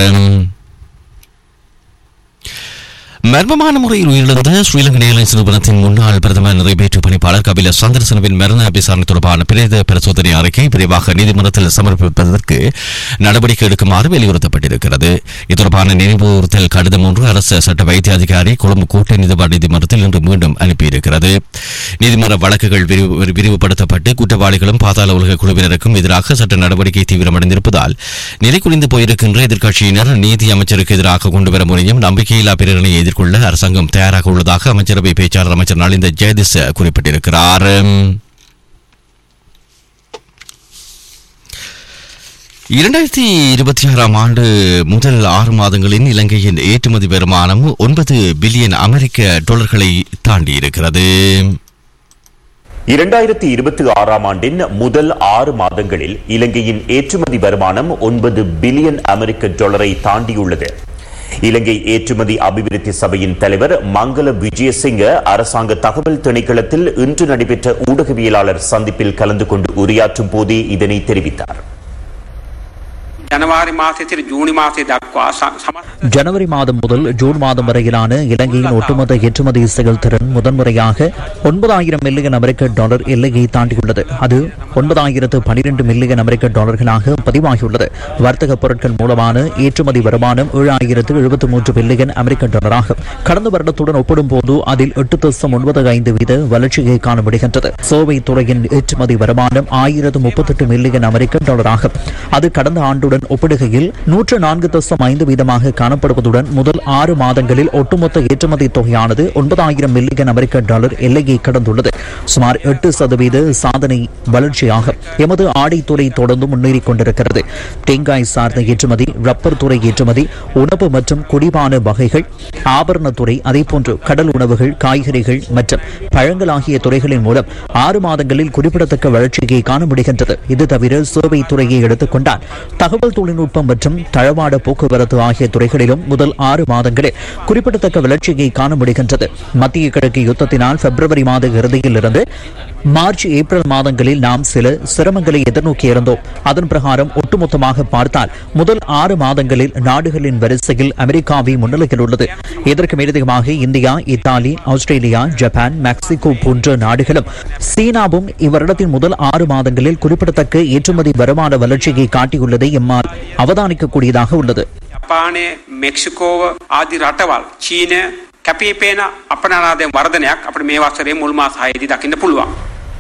மர்மமான முறையில் உயிரிழந்த ஸ்ரீலங்கன் ஏர்லைன்ஸ் நிறுவனத்தின் முன்னாள் பிரதமர் நிறைவேற்று பணிப்பாளர் கபில சந்திரசனவின் மரண விசாரணை தொடர்பான பிரேத பரிசோதனை அறிக்கை விரைவாக நீதிமன்றத்தில் சமர்ப்பிப்பதற்கு நடவடிக்கை எடுக்குமாறு வலியுறுத்தப்பட்டிருக்கிறது இது தொடர்பான நினைவுறுத்தல் கடிதம் ஒன்று அரசு சட்ட வைத்திய அதிகாரி கொழும்பு கூட்ட நீதிவான் நீதிமன்றத்தில் இன்று மீண்டும் அனுப்பியிருக்கிறது நீதிமன்ற வழக்குகள் விரிவு- விரிவுபடுத்தப்பட்டு குற்றவாளிகளும் பாதாள உலக குழுவினருக்கும் எதிராக சட்ட நடவடிக்கை தீவிரமடைந்திருப்பதால் நிலை குறைந்து போயிருக்கின்ற எதிர்க்கட்சியினர் நீதி அமைச்சருக்கு எதிராக கொண்டுவர முனையும் நம்பிக்கையில்லா பிரேரணையை எதிர்கொள்ள அரசாங்கம் தயாராக உள்ளதாக அமைச்சரவை பேச்சாளர் அமைச்சர் நலிந்த ஜெயதிஸ் குறிப்பிட்டிருக்கிறார் இரண்டாயிரத்தி இருபத்தி ஆறாம் ஆண்டு முதல் ஆறு மாதங்களின் இலங்கையின் ஏற்றுமதி வருமானம் ஒன்பது பில்லியன் அமெரிக்க டாலர்களை தாண்டியிருக்கிறது இரண்டாயிரத்தி இருபத்தி ஆறாம் ஆண்டின் முதல் ஆறு மாதங்களில் இலங்கையின் ஏற்றுமதி வருமானம் ஒன்பது பில்லியன் அமெரிக்க டாலரை தாண்டியுள்ளது இலங்கை ஏற்றுமதி அபிவிருத்தி சபையின் தலைவர் மங்கள விஜயசிங்க அரசாங்க தகவல் திணைக்களத்தில் இன்று நடைபெற்ற ஊடகவியலாளர் சந்திப்பில் கலந்து கொண்டு உரையாற்றும் போதே இதனை தெரிவித்தார் ජනවාරි මාසයේ සිට ජූනි මාසය දක්වා ස- සමස්ත ஜனவரி மாதம் முதல் ஜூன் மாதம் வரையிலான இலங்கையின் ஒட்டுமொத்த ஏற்றுமதி செயல்திறன் முதன்முறையாக ஒன்பதாயிரம் மில்லியன் அமெரிக்க டாலர் எல்லையை தாண்டியுள்ளது அது ஒன்பதாயிரத்து பனிரெண்டு மில்லியன் அமெரிக்க டாலர்களாக பதிவாகியுள்ளது வர்த்தக பொருட்கள் மூலமான ஏற்றுமதி வருமானம் ஏழாயிரத்து எழுபத்தி மூன்று பில்லியன் அமெரிக்க டாலராகும் கடந்த வருடத்துடன் ஒப்பிடும்போது அதில் எட்டு தசம் ஒன்பது ஐந்து வீத வளர்ச்சியை காண முடிகின்றது சோவை துறையின் ஏற்றுமதி வருமானம் ஆயிரத்து முப்பத்தெட்டு மில்லியன் அமெரிக்க டாலராகும் அது கடந்த ஆண்டுடன் ஒப்பிடுகையில் நூற்று நான்கு தசம் ஐந்து வீதமாக காணப்படுவதுடன் முதல் ஆறு மாதங்களில் ஒட்டுமொத்த ஏற்றுமதி தொகையானது ஒன்பதாயிரம் மில்லியன் அமெரிக்க டாலர் எல்லையை கடந்துள்ளது சுமார் எட்டு சதவீத சாதனை வளர்ச்சியாகும் எமது ஆடைத்துறை தொடர்ந்து முன்னேறிக் கொண்டிருக்கிறது தேங்காய் சார்ந்த ஏற்றுமதி ரப்பர் துறை ஏற்றுமதி உணவு மற்றும் குடிபான வகைகள் ஆபரணத்துறை அதேபோன்று கடல் உணவுகள் காய்கறிகள் மற்றும் பழங்கள் ஆகிய துறைகளின் மூலம் ஆறு மாதங்களில் குறிப்பிடத்தக்க வளர்ச்சியை காண முடிகின்றது இது தவிர சேவை துறையை எடுத்துக்கொண்டால் தகவல் தொழில்நுட்பம் மற்றும் தளவாட போக்குவரத்து ஆகிய துறைகளிலும் முதல் ஆறு மாதங்களில் குறிப்பிடத்தக்க வளர்ச்சியை காண முடிகின்றது மத்திய கிழக்கு யுத்தத்தினால் பிப்ரவரி மாத இறுதியில் இருந்து மார்ச் ஏப்ரல் மாதங்களில் நாம் சில சிரமங்களை எதிர்நோக்கி இருந்தோம் அதன் பிரகாரம் ஒட்டுமொத்தமாக பார்த்தால் முதல் ஆறு மாதங்களில் நாடுகளின் வரிசையில் அமெரிக்காவை முன்னிலையில் உள்ளது இதற்கு மேலதிகமாக India Italy Australia Japan Mexico போன்ற நாடுகளும் சீனாவும் இவ்வருடத்தின் முதல் ஆறு மாதங்களில் குறிப்பிடத்தக்க ஏற்றுமதி வருமான வளர்ச்சியை காட்டியுள்ளதை எம்மால் அவதானிக்கக்கூடியதாக உள்ளது ජපානය මෙක්සිකෝව ආදි රටවල් චීනය කැපී පේන අපනනාදය වර්ධනයක් අපට මේ වසරේ මුල් මාස හයේදී දකින්න පුළුවන්.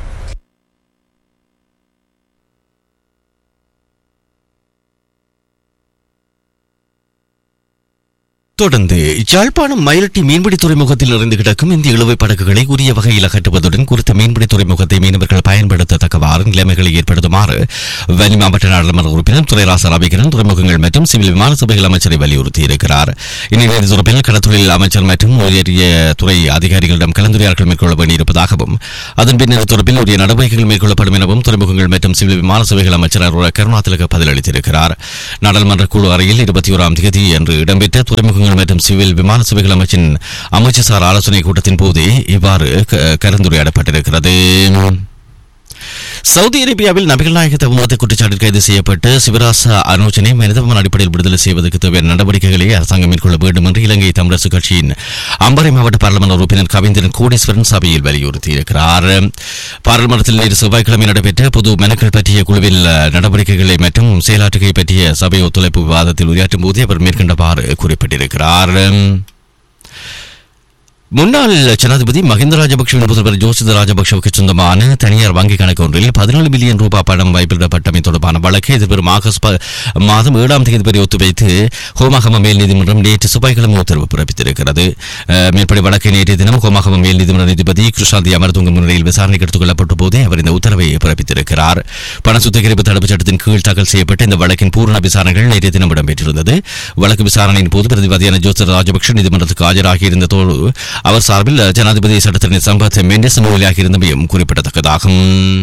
தொடர்ந்து யாழ்ப்பாணம் மயிலட்டி மீன்பிடி துறைமுகத்தில் இருந்து கிடக்கும் இந்த இழுவை படகுகளை உரிய வகையில் அகற்றுவதுடன் குறித்த மீன்பிடி துறைமுகத்தை மீனவர்கள் பயன்படுத்தத்தக்கவாறு நிலைமைகளை ஏற்படுத்துமாறு வன்னி மாவட்ட நாடாளுமன்ற உறுப்பினர் துறைராச ரவிகரன் துறைமுகங்கள் மற்றும் சிவில் விமான சபைகள் அமைச்சரை வலியுறுத்தியிருக்கிறார் இந்நிலையில் தொடர்பில் கடத்தொழில் அமைச்சர் மற்றும் உயரிய துறை அதிகாரிகளிடம் கலந்துரையாடல்கள் மேற்கொள்ள வேண்டியிருப்பதாகவும் அதன் பின்னர் தொடர்பில் உரிய நடவடிக்கைகள் மேற்கொள்ளப்படும் எனவும் துறைமுகங்கள் மற்றும் சிவில் விமான சபைகள் அமைச்சர் அருண கருணாதிலக பதிலளித்திருக்கிறார் நாடாளுமன்ற குழு அறையில் இருபத்தி ஓராம் தேதி அன்று இடம்பெற்ற துறைமுகங்கள் மற்றும் சிவில் விமான சேவைகள் அமைச்சின் அமைச்சர் ஆலோசனை கூட்டத்தின் போதே இவ்வாறு க- கலந்துரையாடப்பட்டிருக்கிறது சவுதி அரேபியாவில் நபிகள் நாயக தவமத குற்றச்சாட்டில் கைது செய்யப்பட்டு சிவராச அனுஜனை மனிதவன் அடிப்படையில் விடுதலை செய்வதற்கு தேவையான நடவடிக்கைகளை அரசாங்கம் மேற்கொள்ள வேண்டும் என்று இலங்கை தமிழரசு கட்சியின் அம்பரை மாவட்ட பாராளுமன்ற உறுப்பினர் கவிந்திரன் கோடீஸ்வரன் சபையில் வலியுறுத்தியிருக்கிறார் பாராளுமன்றத்தில் நேற்று செவ்வாய்க்கிழமை நடைபெற்ற பொது மெனக்கள் பற்றிய குழுவில் நடவடிக்கைகளை மற்றும் செயலாற்றுகை பற்றிய சபை ஒத்துழைப்பு விவாதத்தில் உரையாற்றும் போது அவர் மேற்கண்டவாறு குறிப்பிட்டிருக்கிறார் முன்னாள் ஜனாதிபதி மஹிந்த ராஜபக்சவின் புதல்வர் ஜோசித ராஜபக்சவுக்கு சொந்தமான தனியார் வங்கிக் கணக்கு ஒன்றில் பதினாலு பில்லியன் ரூபாய் பணம் வைப்பிடப்பட்டமை தொடர்பான வழக்கை எதிர்வரும் ஆகஸ்ட் ப- மாதம் ஏழாம் தேதி வரை ஒத்திவைத்து ஹோமாகம மேல் நீதிமன்றம் நேற்று செவ்வாய்க்கிழமை உத்தரவு பிறப்பித்திருக்கிறது அஹ், மேற்படி வழக்கை நேற்றைய தினம் ஹோமாகம மேல் நீதிமன்ற நீதிபதி கிருஷ்ணாந்தி அமர்துங்க முன்னிலையில் விசாரணைக்கு எடுத்துக் கொள்ளப்பட்ட போதே அவர் இந்த உத்தரவை பிறப்பித்திருக்கிறார் பண சுத்திகரிப்பு தடுப்புச் சட்டத்தின் கீழ் தாக்கல் செய்யப்பட்ட இந்த வழக்கின் பூரண விசாரணைகள் நேற்றைய தினம் இடம்பெற்றிருந்தது வழக்கு விசாரணையின் போது பிரதிவாதியான ஜோசித ராஜபக்ஷ நீதிமன்றத்துக்கு ஆஜராகியிருந்ததோடு அவர் சார்பில் ஜனாதிபதி சட்டத்திரணி சம்பத் மெண்டஸ் முன்னிலையாகியிருந்தமையும் குறிப்பிடத்தக்கதாகும்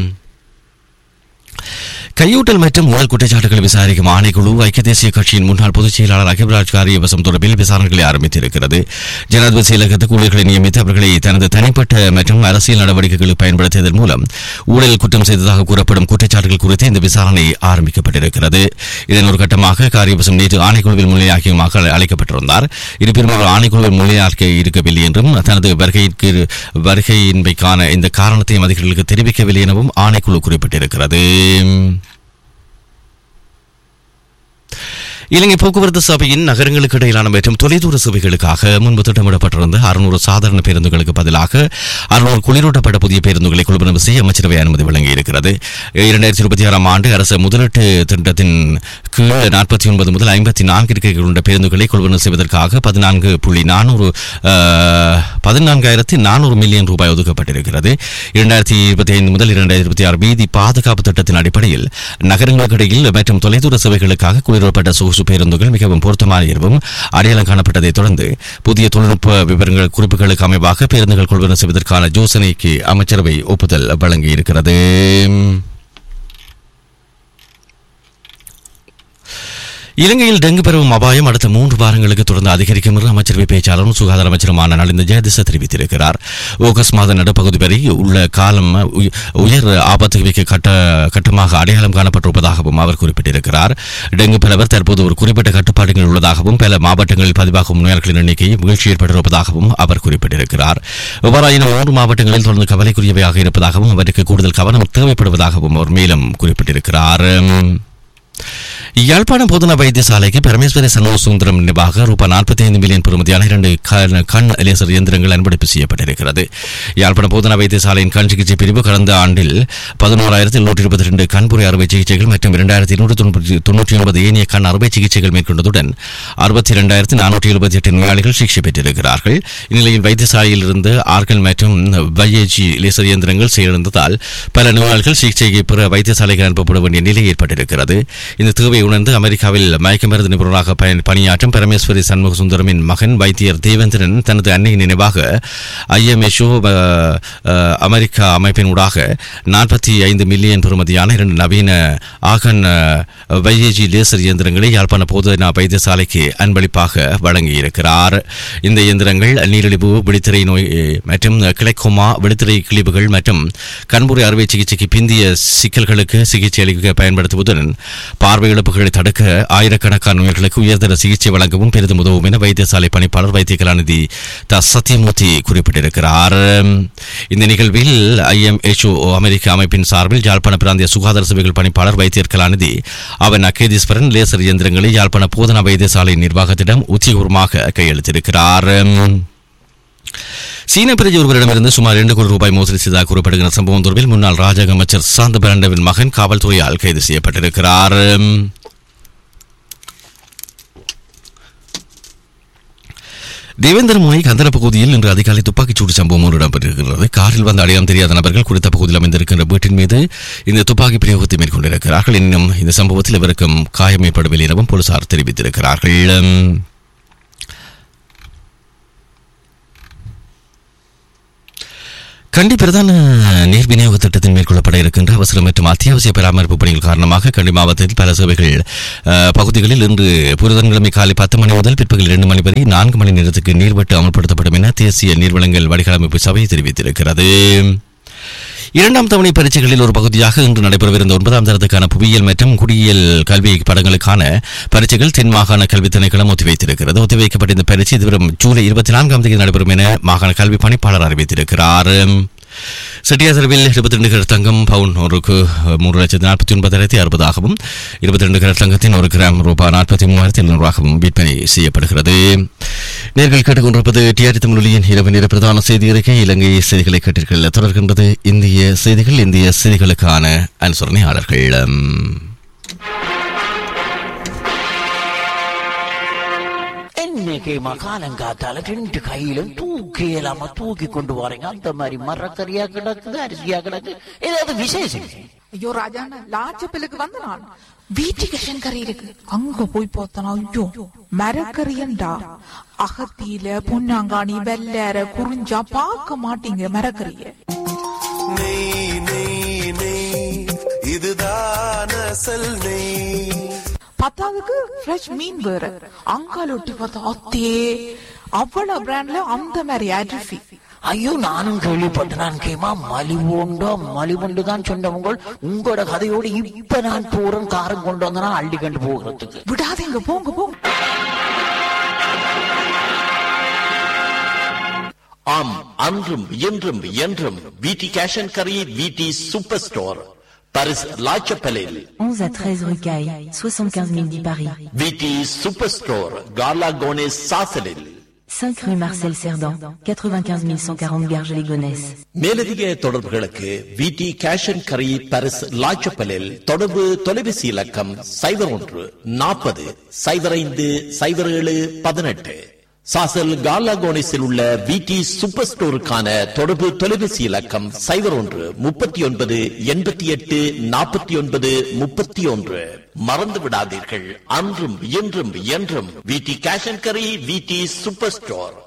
கையூட்டல் மற்றும் ஊழல் குற்றச்சாட்டுகளை விசாரிக்கும் ஆணைக்குழு ஐக்கிய தேசிய கட்சியின் முன்னாள் பொதுச் செயலாளர் அகிபராஜ் காரியவசம் தொடர்பில் விசாரணைகளை ஆரம்பித்திருக்கிறது ஜனாதிபதி செயலகத்துக்கு ஊழியர்களை நியமித்து அவர்களை தனது தனிப்பட்ட மற்றும் அரசியல் நடவடிக்கைகளுக்கு பயன்படுத்தியதன் மூலம் ஊழல் குற்றம் செய்ததாக கூறப்படும் குற்றச்சாட்டுகள் குறித்து இந்த விசாரணை ஆரம்பிக்கப்பட்டிருக்கிறது இதன் ஒரு கட்டமாக காரியவசம் நேற்று ஆணைக்குழுவில் முன்னிலையாகியமாக அழைக்கப்பட்டிருந்தார் இருப்பினும் அவர் ஆணைக்குழுவில் முன்னிலையாக்க இருக்கவில்லை என்றும் தனது வருகைக்கு வருகையின்மைக்கான இந்த காரணத்தையும் அதிகாரிகளுக்கு தெரிவிக்கவில்லை எனவும் ஆணைக்குழு குறிப்பிட்டிருக்கிறது இலங்கை போக்குவரத்து சபையின் நகரங்களுக்கு இடையிலான மற்றும் தொலைதூர சேவைகளுக்காக முன்பு திட்டமிடப்பட்டிருந்த அறுநூறு சாதாரண பேருந்துகளுக்கு பதிலாக அறுநூறு குளிரூட்டப்பட்ட புதிய பேருந்துகளை கொள்வனவு செய்ய அமைச்சரவை அனுமதி வழங்கியிருக்கிறது இரண்டாயிரத்தி இருபத்தி ஆறாம் ஆண்டு அரசு முதலீட்டு திட்டத்தின் கீழ் நாற்பத்தி ஒன்பது முதல் ஐம்பத்தி நான்கு இருக்கைகள் கொண்ட பேருந்துகளை கொள்வனவு செய்வதற்காக பதினான்கு புள்ளி நானூறு பதினான்காயிரத்தி நானூறு மில்லியன் ரூபாய் ஒதுக்கப்பட்டிருக்கிறது இரண்டாயிரத்தி இருபத்தி ஐந்து முதல் இரண்டாயிரத்தி இருபத்தி ஆறு வீதி பாதுகாப்பு திட்டத்தின் அடிப்படையில் நகரங்களுக்கு இடையில் மற்றும் தொலைதூர சேவைகளுக்காக குளிரூட்டப்பட்ட சொகுசு பேருந்துகள் மிகவும் பொருத்தமான எனவும் அடையாளம் காணப்பட்டதைத் தொடர்ந்து புதிய தொழில்நுட்ப விவரங்கள் குறிப்புகளுக்கு அமைவாக பேருந்துகள் கொள்வனவு செய்வதற்கான யோசனைக்கு அமைச்சரவை ஒப்புதல் வழங்கியிருக்கிறது இலங்கையில் டெங்கு பரவும் அபாயம் அடுத்த மூன்று வாரங்களுக்கு தொடர்ந்து அதிகரிக்கும் என்று அமைச்சரவை பேச்சாளரும் சுகாதார அமைச்சருமான நலிந்த ஜெயதிச தெரிவித்திருக்கிறார் ஆகஸ்ட் மாத நடுப்பகுதி வரை உள்ள காலம் உய- உயர் ஆபத்துக்கு கட்ட கட்டமாக அடையாளம் காணப்பட்டிருப்பதாகவும் அவர் குறிப்பிட்டிருக்கிறார் டெங்கு பரவல் தற்போது ஒரு குறிப்பிட்ட கட்டுப்பாடுகள் உள்ளதாகவும் பல மாவட்டங்களில் பதிவாகும் நோயாளர்களின் எண்ணிக்கை வீழ்ச்சி ஏற்பட்டிருப்பதாகவும் அவர் குறிப்பிட்டிருக்கிறார் எவ்வாறாயினும் மூன்று மாவட்டங்களில் தொடர்ந்து கவலைக்குரியவையாக இருப்பதாகவும் அவருக்கு கூடுதல் கவனம் தேவைப்படுவதாகவும் அவர் மேலும் குறிப்பிட்டிருக்கிறார் யாழ்ப்பாணம் போதனா வைத்தியசாலைக்கு பரமேஸ்வரி சண்முக சுந்தரம் நினைவாக ரூபாய் நாற்பத்தி ஐந்து மில்லியன் பெறுமதியான இரண்டு கண் கண் லேசர் இயந்திரங்கள் அன்பளிப்பு செய்யப்பட்டிருக்கிறது யாழ்ப்பாணம் போதனா வைத்தியசாலையின் கண் சிகிச்சை பிரிவு கடந்த ஆண்டில் பதினோராயிரத்தி நூற்றி இருபத்தி ரெண்டு கண்புரை அறுவை சிகிச்சைகள் மற்றும் இரண்டாயிரத்தி நூற்றி தொண்ணூற்றி தொன்னூற்றி ஒன்பது ஏனைய கண் அறுவை சிகிச்சைகள் மேற்கொண்டதுடன் அறுபத்தி இரண்டாயிரத்தி நானூற்றி எழுபத்தி எட்டு நோயாளிகள் சிகிச்சை பெற்றிருக்கிறார்கள் இந்நிலையில் வைத்தியசாலையில் இருந்து ஆர்கள் மற்றும் வைஏஜி லேசர் இயந்திரங்கள் செயலிழந்ததால் பல நோயாளிகள் சிகிச்சையை பெற வைத்தியசாலைக்கு அனுப்பப்பட வேண்டிய நிலை ஏற்பட்டிருக்கிறது இந்த தேவை உணர்ந்து அமெரிக்காவில் மயக்க மருந்து நிபுணராக பயன் பணியாற்றும் பரமேஸ்வரி சண்முக சுந்தரமின் மகன் வைத்தியர் தேவேந்திரன் தனது அன்னையின் நினைவாக ஐஎம்எஸ்ஓ அமெரிக்கா அமைப்பின் ஊடாக நாற்பத்தி ஐந்து மில்லியன் பெறுமதியான இரண்டு நவீன ஆகன் வைஏஜி லேசர் இயந்திரங்களை யாழ்ப்பாண போதனா வைத்தியசாலைக்கு அன்பளிப்பாக வழங்கியிருக்கிறார் இந்த இயந்திரங்கள் நீரிழிவு விழித்திரை நோய் மற்றும் கிளைக்கோமா விழித்திரை கிழிவுகள் மற்றும் கண்புரை அறுவை சிகிச்சைக்கு பிந்திய சிக்கல்களுக்கு சிகிச்சை அளிக்க பயன்படுத்துவதுடன் பார்வை இழப்புகளை தடுக்க ஆயிரக்கணக்கான நோய்களுக்கு உயர்தர சிகிச்சை வழங்கவும் பெரிதும் உதவும் என வைத்தியசாலை பணிப்பாளர் வைத்திய கலாநிதி த சத்யமூர்த்தி குறிப்பிட்டிருக்கிறார் இந்த நிகழ்வில் ஐஎம்ஹெச்ஓ அமெரிக்க அமைப்பின் சார்பில் யாழ்ப்பாண பிராந்திய சுகாதார சேவைகள் பணிப்பாளர் வைத்தியர் கலாநிதி அவன் அகேதீஸ்வரன் லேசர் இயந்திரங்களை யாழ்ப்பாண போதனா வைத்தியசாலை நிர்வாகத்திடம் உத்தியபூர்வமாக கையெழுத்திருக்கிறார் சீன பிரஜை ஒருவரிடமிருந்து சுமார் இரண்டு கோடி ரூபாய் மோசடி செய்ததாக கூறப்படுகிற சம்பவம் தொடர்பில் முன்னாள் ராஜாங்க அமைச்சர் சாந்த பிரண்டவின் மகன் காவல்துறையால் கைது செய்யப்பட்டிருக்கிறார் தேவேந்திர முனை கந்தர பகுதியில் இன்று அதிகாலை துப்பாக்கிச்சூடு சம்பவம் ஒன்று இடம்பெற்றிருக்கிறது காரில் வந்த அடையாளம் தெரியாத நபர்கள் குறித்த பகுதியில் அமைந்திருக்கின்ற வீட்டின் மீது இந்த துப்பாக்கி பிரயோகத்தை மேற்கொண்டிருக்கிறார்கள் இன்னும் இந்த சம்பவத்தில் இவருக்கும் காயம் ஏற்படவில்லை எனவும் போலீசார் தெரிவித்திருக்கிறார்கள் கண்டி பிரதான நீர் விநியோக திட்டத்தில் மேற்கொள்ளப்பட இருக்கின்ற அவசர மற்றும் அத்தியாவசிய பராமரிப்பு பணிகள் காரணமாக கண்டி மாவட்டத்தில் பல சேவைகள் அஹ், பகுதிகளில் இன்று புதன்கிழமை காலை பத்து மணி முதல் பிற்பகல் இரண்டு மணி வரை நான்கு மணி நேரத்துக்கு நீர்வெட்டு அமல்படுத்தப்படும் என தேசிய நீர்வளங்கள் வடிகால் அமைப்பு சபை தெரிவித்திருக்கிறது இரண்டாம் தவணை பரீட்சைகளில் ஒரு பகுதியாக இன்று நடைபெறவிருந்த ஒன்பதாம் தரத்துக்கான புவியியல் மற்றும் குடியியல் கல்வி படங்களுக்கான பரீட்சைகள் தென் மாகாண கல்வி திணைக்களம் ஒத்திவைத்திருக்கிறது ஒத்திவைக்கப்பட்ட இந்த பரீட்சை எதிர்வரும் ஜூலை இருபத்தி நான்காம் தேதி நடைபெறும் என மாகாண கல்வி பணிப்பாளர் அறிவித்திருக்கிறார் செட்டியாசரவில் இருபத்தி ரெண்டு கிராம் தங்கம் பவுன் ஒருக்கு மூன்று லட்சத்தி நாற்பத்தி ஒன்பதாயிரத்தி அறுபதாகவும் இருபத்தி ரெண்டு கிராம் தங்கத்தின் ஒரு கிராம் ரூபாய் நாற்பத்தி மூவாயிரத்தி எழுநூறாகவும் விற்பனை செய்யப்படுகிறது நேர்கள் கேட்டுக்கொண்டிருப்பது டிஆர்டி தமிழொலியின் இரவு நேர பிரதான செய்தி அறிக்கை இலங்கை செய்திகளை கேட்டீர்கள் தொடர்கின்றது இந்திய செய்திகள் இந்திய செய்திகளுக்கான அனுசரணையாளர்கள் இன்னைக்கு மகாலங்காத்தால ரெண்டு கையிலும் தூக்கி இல்லாம தூக்கி கொண்டு வரீங்க அந்த மாதிரி மரக்கறியா கிடக்குது அரிசியா கிடக்கு ஏதாவது விசேஷம் ஐயோ ராஜாண்ணா லாச்சப்பிலுக்கு வந்த நான் வீட்டுக்கு கறி இருக்கு அங்க போய் பார்த்தனா ஐயோ மரக்கறியண்டா அகத்தியில பொன்னாங்காணி வெள்ளேற குறிஞ்சா பார்க்க மாட்டீங்க மரக்கறிய நெய் நெய் நெய் இதுதான் அசல் நெய் பத்தாவதுக்கு ஃப்ரெஷ் மீன் வேற அங்கால ஒட்டி பார்த்தா அத்தே அவ்வளவு பிராண்ட்ல அந்த மாதிரி அரிசி ஐயோ நானும் கேள்விப்பட்டேன் நான் கேமா மலிவுண்டோ மலிவுண்டு தான் சொன்னவங்க உங்களோட கதையோடு இப்ப நான் தூரம் காரம் கொண்டு வந்தனா அள்ளி கண்டு போகிறதுக்கு விடாதீங்க போங்க போங்க ஆம் அன்றும் இன்றும் என்றும் விடி கேஷ் அண்ட் கரி விடி சூப்பர் ஸ்டோர் பரிஸ் லாச்சப்பலில் 11 à 13 rue Caille, 75 010 Paris. விடி சூப்பர் ஸ்டோர் காலா கோனேஸ் சாசலில் 5 rue Marcel Cerdan, 95 140 Garges-les-Gonesse. மேலதிக தொடர்புகளுக்கு விடி கேஷ் அண்ட் கரி பரிஸ் லாச்சப்பலில் தொடர்பு தொலைபேசி இலக்கம் சைபர் ஒன்று நாற்பது சைபர் ஐந்து சைபர் ஏழு பதினெட்டு சாசல் காலாகோனிஸில் உள்ள விடி சூப்பர் ஸ்டோருக்கான தொடர்பு தொலைபேசி இலக்கம் சைபர் ஒன்று முப்பத்தி ஒன்பது எண்பத்தி எட்டு நாற்பத்தி ஒன்பது முப்பத்தி ஒன்று மறந்து விடாதீர்கள் அன்றும் இன்றும் என்றும் விடி கேஷ் அண்ட் கரி விடி சூப்பர் ஸ்டோர்